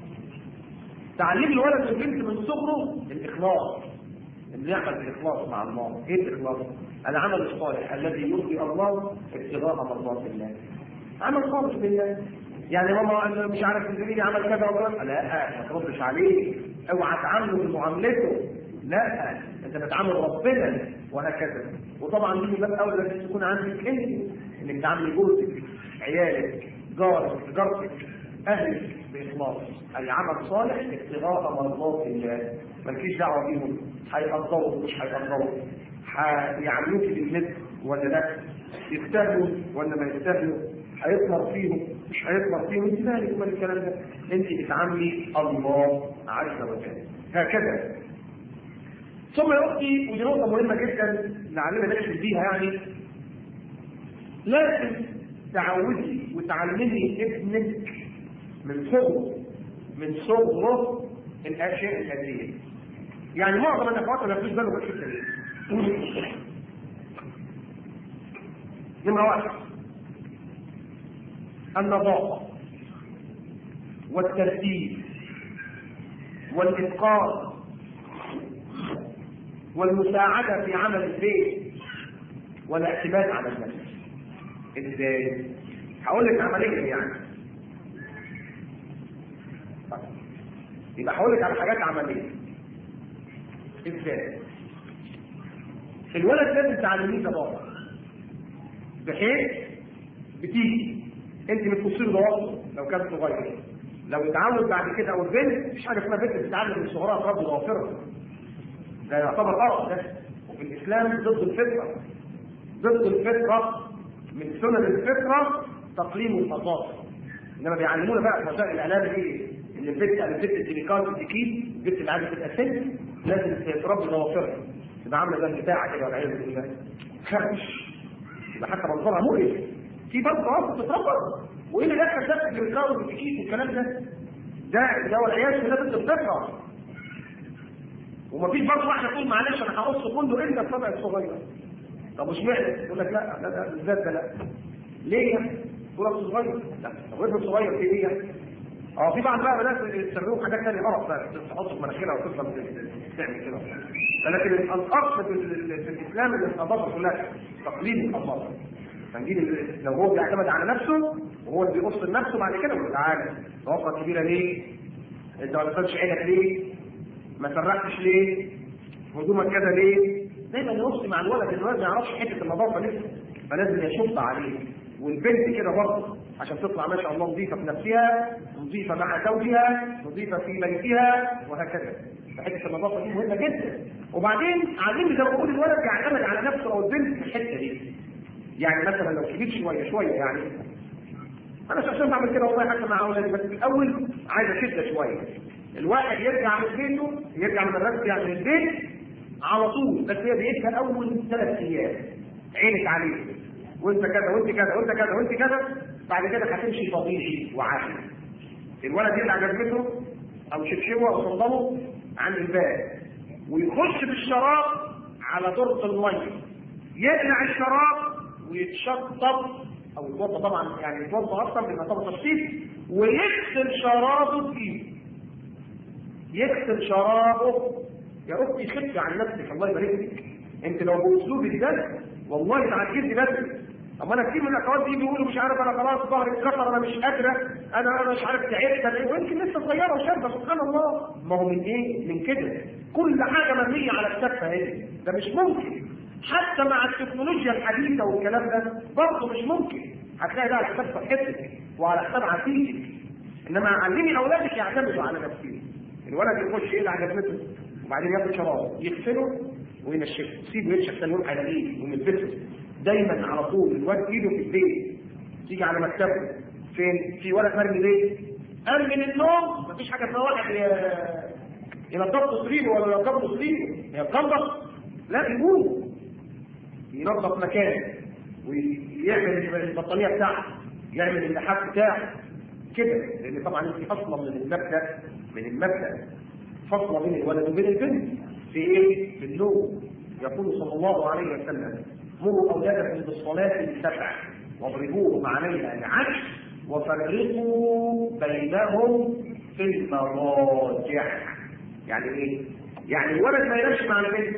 تعليم الولد والبنت من صغره الاخلاص انه يعمل بالاخلاص مع الله ايه الاخلاص العمل الصالح الذي يرضي الله ابتغاء مرضات الله عمل خالص لله يعني ماما أنا مش عارف الزميلي عمل كذا وكذا لا ما تردش عليه اوعى تعامله بمعاملته لا انت بتعامل ربنا وهكذا وطبعا دي من باب اولى لازم تكون عندك انت انك تعاملي جوزك عيالك جارك جارتك اهلك باخلاص العمل صالح ابتغاء مرضات الله مالكيش دعوه بيهم هيقدروا مش هيقدروا هيعملوك بالمثل ولا لا يستاهلوا ولا ما يستاهلوا هيطمر فيهم مش هيطمر فيهم انت مالك ومال الكلام ده انت بتعاملي الله عز وجل هكذا ثم يا اختي ودي نقطه مهمه جدا نعلمها نكتب بيها يعني لازم تعودي وتعلمي ابنك من صغره من صغره الاشياء الهديه يعني معظم الاخوات ما ياخدوش بالهم من الحته دي نمره واحد النظافه والترتيب والاتقان والمساعده في عمل البيت والاعتماد على النفس ازاي هقول لك عمليه يعني يبقى هقول لك على حاجات عمليه ازاي الولد لازم تعلميه تبارك بحيث بتيجي انت بتبصي له ضوابط لو كان صغير لو اتعود بعد كده او البنت مفيش حاجه اسمها بنت بتتعلم من صغرها تربي ضوافرها ده يعتبر غلط ده وفي الاسلام ضد الفطره ضد الفطره من سنن الفطره تقليم الفظاظه انما بيعلمونا بقى في وسائل الاعلام ايه ان البنت البنت السيليكون التكييف البنت اللي عايزه تبقى سن لازم تربي ضوافرها تبقى عامله زي البتاعه كده والعياذ بالله خرش يبقى حتى منظرها مقرف في برضه ضوافر بتتربى وايه اللي دخل ده في السيليكون والتكييف والكلام ده ده ده والعياذ بالله ضد الفطره ومفيش برضه واحده تقول معلش انا هقص كله الا الطبع الصغير طب وش معنى؟ يقول لك لا لا لا بالذات ده لا ليه؟ تقول لك صغير لا طب ابن صغير في ايه؟ اه في بعض بقى بنات يستخدموا حاجات ثانيه غلط بقى تحط في مناخيرها وتفضل تعمل كده لكن الاصل في, ال- في الاسلام ان النظافه كلها تقليد النظافه فنجيب ال- لو هو بيعتمد على نفسه وهو اللي بيقص لنفسه بعد كده يقول تعالى ضوافرك كبيره ليه؟ انت ما غسلتش عينك ليه؟ ما سرحتش ليه؟ هدومك كذا ليه؟ دايما يبص مع الولد الولد ما يعرفش حته النظافه لسه فلازم يشط عليه والبنت كده برضه عشان تطلع ما شاء الله نظيفه في نفسها نظيفه مع زوجها نظيفه في بيتها وهكذا فحته النظافه دي مهمه جدا وبعدين عايزين زي ما بقول الولد يعتمد على نفسه او البنت في الحته دي يعني مثلا لو كبير شويه شويه يعني انا شخصيا بعمل كده والله حتى مع اولادي بس في الاول عايز اشد شويه الواحد يرجع من بيته يرجع من المدرسه يعني من البيت على طول بس هي بيتها اول ثلاث ايام عينك عليه وانت كذا وانت كذا وانت كذا وانت كذا بعد كده هتمشي طبيعي وعادي الولد يقلع جزمته او شبشبه او صندوقه عند الباب ويخش بالشراب على درة الميه يقلع الشراب ويتشطب او يتوضا طبعا يعني يتوضا اكتر من طبعا تشطيب ويغسل شرابه بايده يغسل شرابه يا اختي خفي عن نفسك الله يبارك لك انت لو باسلوبك ده والله تعجبني بدري اما انا كتير من الاخوات دي بيقولوا مش عارف انا خلاص ظهري اتكسر انا مش قادره انا انا مش عارف تعبت انا ايه ويمكن لسه صغيره وشابه سبحان الله ما هو من ايه؟ من كده كل حاجه مبنيه على الكفه هنا ده مش ممكن حتى مع التكنولوجيا الحديثه والكلام ده برضه مش ممكن هتلاقي ده على حساب صحتك وعلى حساب عافيتك انما علمي اولادك يعتمدوا على نفسهم الولد يخش يقلع جزمته وبعدين ياخد شراب يغسله وينشفه سيبه ينشف ثاني يوم على ايده ويلبسه دايما على طول الواد ايده في البيت تيجي على مكتبه فين في ولد مرمي ليه قام من النوم مفيش حاجه اسمها واحد ينضف له سريره ولا ينضف له سريره يتنضف لا يقوم ينظف مكانه ويعمل البطانيه بتاعته يعمل اللحاف بتاعه كده لان طبعا انت اصلا من المبدا من المبدا فصل بين الولد وبين البنت في ايه؟ في النوم يقول صلى الله عليه وسلم مروا اولادكم بالصلاه لسبع واضربوهم عليها لعشر وفرقوا بينهم في المضاجع يعني ايه؟ يعني الولد ما ينامش مع البنت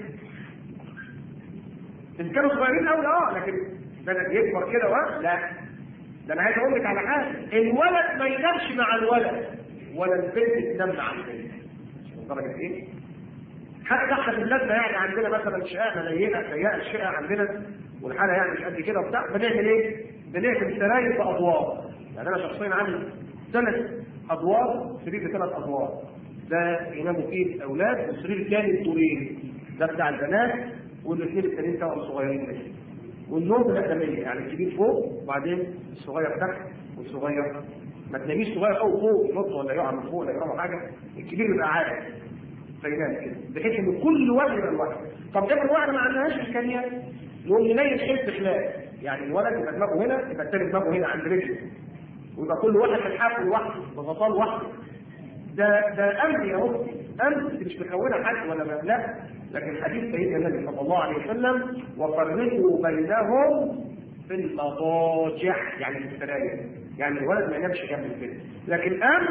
ان كانوا صغيرين قوي اه لكن بدأ يكبر كده وا لا ده انا عايز اقول لك على حاجه الولد ما ينامش مع الولد ولا البنت تنام مع البنت درجه ايه؟ حتى احنا في بلادنا يعني عندنا مثلا شقه مليئه ضيقه الشقه عندنا والحاله يعني مش قد كده وبتاع بنعمل ايه؟ بنعمل سراير في ادوار يعني انا شخصيا عامل ثلاث ادوار سرير ثلاث ادوار ده يناموا فيه الاولاد والسرير الثاني الدورين ده بتاع البنات والاثنين التانيين توأم صغيرين كده والنوم الأقدمية يعني الكبير فوق وبعدين الصغير تحت والصغير ما تناميش صغير قوي فوق ينط ولا يقع من فوق ولا يقع حاجه الكبير يبقى عالي فينام كده بحيث ان كل واحد يبقى لوحده طب افرض واحده ما عندهاش امكانيات نقوم ننيم حس خلاف يعني الولد يبقى دماغه هنا يبقى التاني دماغه هنا عند رجله ويبقى كل واحد في الحافل لوحده بغطاء لوحده ده ده امن يا اختي امن انت مش مكونه حد ولا ما لا لكن حديث سيدنا النبي صلى الله عليه وسلم وفرقوا بينهم في المضاجع يعني في السراير يعني الولد ما ينامش جنب البنت لكن امن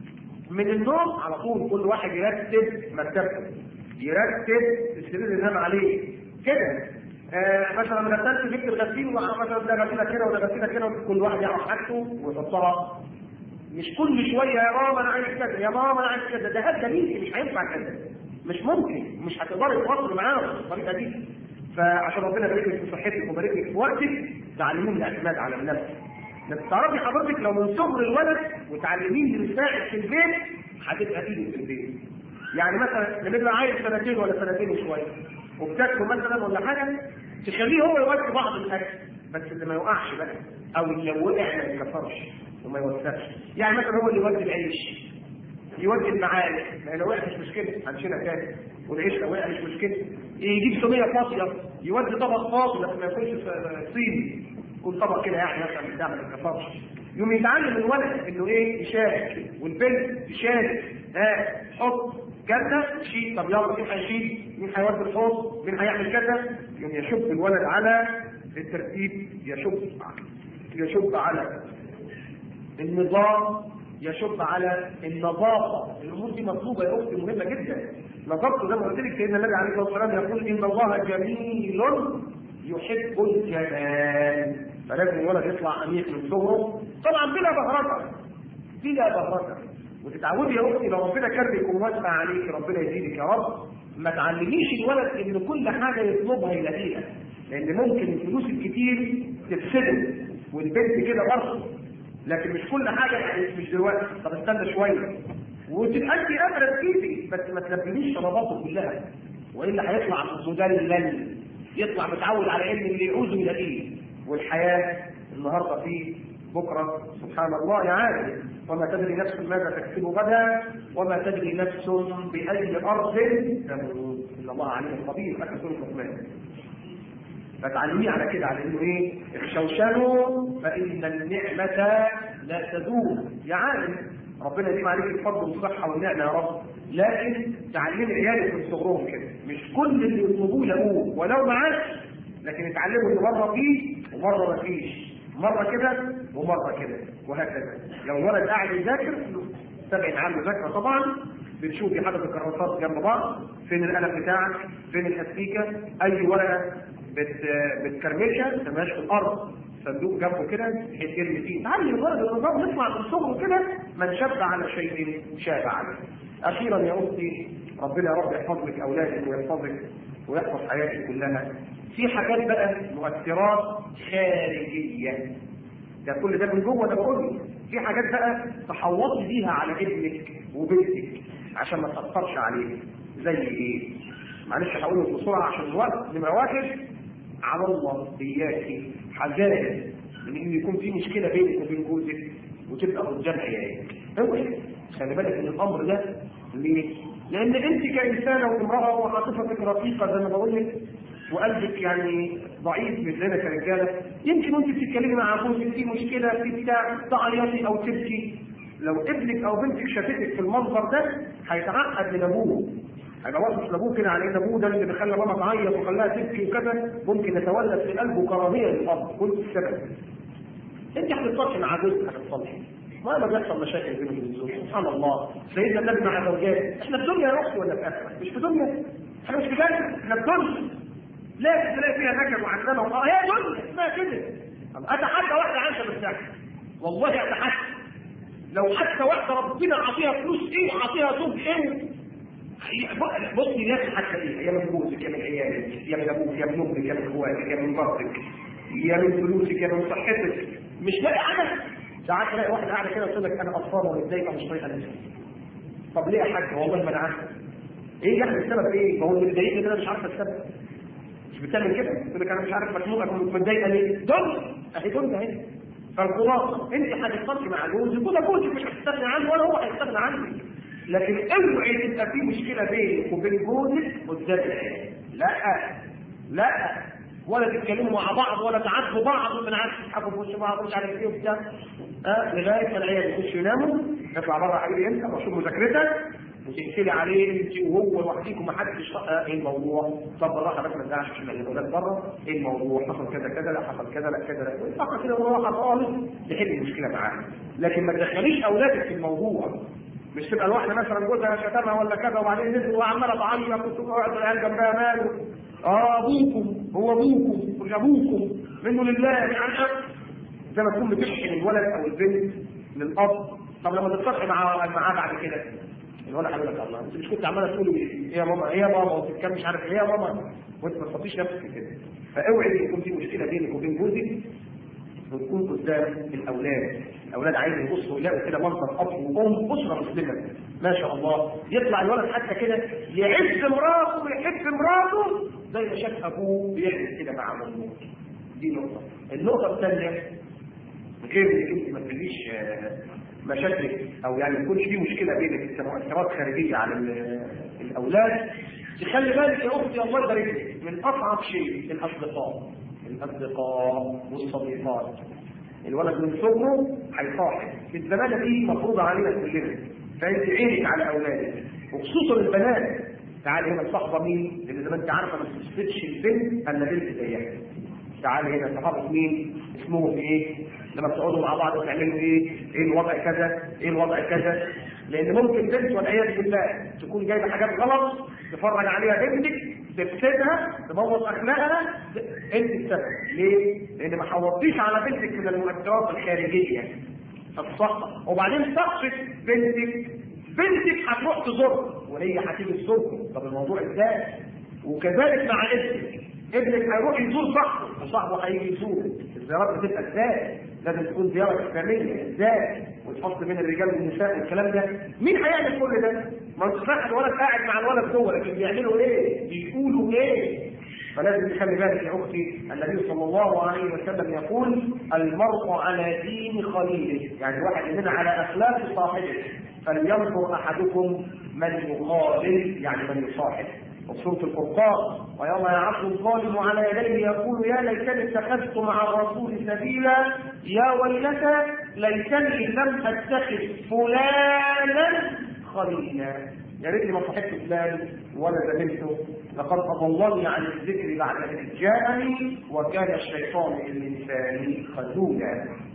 من النوم على طول كل واحد يرتب مرتبته يرتب السرير اللي نام عليه كده آه مثلا غسلت جبت الغسيل مثلا ده غسيله كده وده غسيله كده كل واحد يعرف حاجته ويحطها مش كل شويه يا ماما انا عايز كذا يا ماما انا عايز كذا ده هذا مين مش هينفع كذا مش ممكن مش هتقدري تواصلي معاهم بالطريقه دي فعشان ربنا يبارك لك في صحتك ويبارك لك في وقتك تعلمين الاعتماد على النفس انك تعرفي حضرتك لو من صغر الولد وتعلميه يساعد في البيت هتبقى ايده في البيت يعني مثلا لما يبقى عايز سنتين ولا سنتين وشويه وبتاكله مثلا ولا حاجه تخليه هو يودي بعض الاكل بس اللي ما يوقعش بقى او اللي لو وقع ما يتكسرش وما يوسخش يعني مثلا هو اللي يودي العيش يودي المعالق ما لو وقع مش مشكله هنشيلها تاني والعيش لو وقع مش مشكله يجيب صينيه فاضيه يودي طبق فاضي بس ما يكونش صيني يكون طبق كده يعني مثلا بتاع ما يتكسرش يوم يتعلم الولد انه ايه يشارك والبنت تشارك ها حط كذا شيء طب يلا مين هيشيل مين هيودي الحوض مين هيعمل كذا يوم يشب الولد على الترتيب يشب يشب على النظام يشب على النظافه الامور دي مطلوبه يا اختي مهمه جدا نظافته زي ما قلت لك سيدنا النبي عليه الصلاه والسلام يقول ان الله جميل يحب الجمال فلازم الولد يطلع انيق من صغره طبعا بلا بهرجه بلا بهرجه وتتعودي يا اختي لو ربنا كرمك ووسع عليك ربنا يزيدك يا رب ما تعلميش الولد ان كل حاجه يطلبها يلاقيها لان ممكن الفلوس الكتير تفسده والبنت كده برضه لكن مش كل حاجه يعني مش دلوقتي طب استنى شويه وتبقى انت قادره تجيبي بس ما تنبهنيش طلباته كلها والا هيطلع مدلل يطلع متعود على ان اللي يعوزه يلاقيه والحياه النهارده في بكره سبحان الله يعالم وما تدري نفس ماذا تكسب غدا وما تدري نفس باي ارض تموت ان الله عليم خبير اكل سوره لقمان فتعلميه على كده على انه ايه اخشوشنوا فان النعمه لا تزول يا عالم ربنا يديم عليك الفضل والصحه والنعمه يا رب لكن تعلمي عيالك من صغرهم كده مش كل اللي يطلبوه يلاقوه ولو معاش لكن اتعلموا ان مره فيه ومره ما فيش مره كده ومره كده وهكذا لو الولد قاعد يذاكر تبعد عنه ذاكره طبعا بتشوفي حاجه الكراسات جنب بعض فين القلم بتاعك فين الحسيكه اي ورقه بت بتكرمشها ما تبقاش في الارض صندوق جنبه كده بحيث يرمي فيه تعلم الولد النظام نطلع من صغره كده من شب على شيء شاب عليه اخيرا يا اختي ربنا يا رب يحفظ لك اولادك ويحفظك ويحفظ حياتك كلها في حاجات بقى مؤثرات خارجيه ده كل ده من جوه ده كله في حاجات بقى تحوطي بيها على ابنك وبنتك عشان ما تاثرش عليه زي ايه؟ معلش هقول بسرعه عشان الوقت نمره واحد على الله اياكي حذار من ان يكون في مشكله بينك وبين جوزك وتبقى قدام عيالك اوعي خلي بالك من الامر ده ليه؟ لان انت كانسانه وامراه وعاطفتك رقيقه زي ما بقول لك وقلبك يعني ضعيف مثلنا كرجاله يمكن وانت بتتكلمي مع جوزك في مشكله في بتاع تعيطي او تبكي لو ابنك او بنتك شافتك في المنظر ده هيتعقد من ابوه هيبقى واقف لابوه كده على ان ابوه ده اللي خلى ماما تعيط وخلاها تبكي وكذا ممكن يتولد في قلبه كراهيه للاب كنت السبب انت هتتصالحي مع جوزك هتتصالحي ما بيحصل مشاكل بينه وبين الزوج سبحان الله سيدنا النبي مع زوجاته احنا في دنيا يا اختي ولا في اخره مش في دنيا احنا مش في جنه احنا في دنيا لا تلاقي فيها نكد وعزمه واه هي دنيا اسمها كده اتحدى واحده عايشه بالسحر والله اتحدى لو حتى واحده ربنا عطيها فلوس ايه وعطيها زوج ايه بصي ناس حتى ايه يا من جوزك يا من عيالك يا من ابوك يا من امك يا من اخواتك يا من مرتك يا من فلوسك يا من صحتك مش لاقي حاجه ساعات تلاقي واحده قاعده كده تقول لك انا قصاره ومتضايقه مش طايقه نفسي طب ليه يا حاج والله ما انا عارف ايه يعني السبب ايه؟ ما هو اللي مضايقني كده مش عارفه السبب مش بتعمل كده تقول لك انا مش عارف مخنوقه متضايقه ليه؟ دول اهي دول اهي فالخلاصه انت هتتصالحي مع جوزك وده جوزك مش هتستغني عنه ولا هو هيستغنى عنك لكن اوعي تبقى في مشكله بينك وبين جوزك قدام العيال لا لا ولا تتكلموا مع بعض ولا تعاتبوا بعض ولا عارف تضحكوا في وش بعض مش عارف ايه وبتاع اه لغايه ما العيال يخشوا يناموا اطلع بره يا حبيبي انت وشوف مذاكرتك وتقفلي عليه انت وهو لوحديكم ما حدش ايه الموضوع طب بالراحه بس ما تزعلش عشان الاولاد بره ايه الموضوع حصل كذا كذا لا حصل كذا لا كذا لا فقط كده بالراحه خالص تحل المشكله معاه لكن ما تدخليش اولادك في الموضوع مش تبقى الواحده مثلا جوزها شتمها ولا كذا وبعدين نزل وعماله تعيط وتقعد العيال جنبها ماله اه ابوكم هو ابوكم مش ابوكم منه لله يعني زي ما تكون بتشحن الولد او البنت للاب طب لما تتصالحي مع معاه بعد كده الولد هيقول لك الله انت مش كنت عماله تقولي ايه يا ماما ايه يا ماما وتتكلم مش عارف ايه يا ماما وانت ما تحطيش نفسك كده فاوعي يكون في مشكله بينك وبين جوزك وتكون قدام الاولاد الاولاد عايزين يبصوا يلاقوا كده منظر اب وام اسره مسلمه ما شاء الله يطلع الولد حتى كده يعز مراته ويحب مراته زي ما شاف ابوه بيعمل كده مع امه دي نقطه النقطه الثانيه غير انك انت ما تجيش مشاكلك او يعني يكون في مشكله بينك مؤثرات خارجيه على الاولاد تخلي بالك يا اختي الله يبارك لك من اصعب شيء الاصدقاء الاصدقاء والصديقات الولد من صغره هيصاحب الزمانه دي مفروضه علينا كلنا فانت عينك على اولادك وخصوصا البنات تعالي هنا صاحبه مين؟ لان زي ما انت عارفه ما تثبتش البنت الا بنت زيها تعالي هنا صحابه مين؟ اسمهم ايه؟ لما بتقعدوا مع بعض وتعملوا ايه؟ ايه الوضع كذا؟ ايه الوضع كذا؟ لان ممكن بنت والعياذ بالله تكون جايبه حاجات غلط تفرج عليها بنتك تفسدها تبوظ اخلاقها انت السبب ليه؟ لان ما حوضتيش على بنتك من المؤثرات الخارجيه الصحة وبعدين تقصد بنتك بنتك هتروح تزورها وهي هتيجي تزوركم طب الموضوع ازاي؟ وكذلك مع ابنك ابنك هيروح يزور صاحبه وصاحبه هيجي يزوره الزيارات بتبقى ازاي؟ لازم تكون زياره اسلاميه ازاي وتحط بين الرجال والنساء والكلام ده مين هيعمل كل ده؟ ما انتش فاهم الولد قاعد مع الولد جوه لكن بيعملوا ايه؟ بيقولوا ايه؟ فلازم تخلي بالك يا اختي النبي صلى الله عليه وسلم يقول المرء على دين خليله يعني الواحد مننا على اخلاق صاحبه فلينظر احدكم من يخالل يعني من يصاحب وسورة الفرقان ويوم يعض الظالم على يديه يقول يا ليتني اتخذت مع الرسول سبيلا يا ويلتى ليتني لم اتخذ فلانا خليلا يا ريتني ما صاحبت فلان ولا زميلته لقد اضلني عن الذكر بعد اذ جاءني وكان الشيطان للانسان خذولا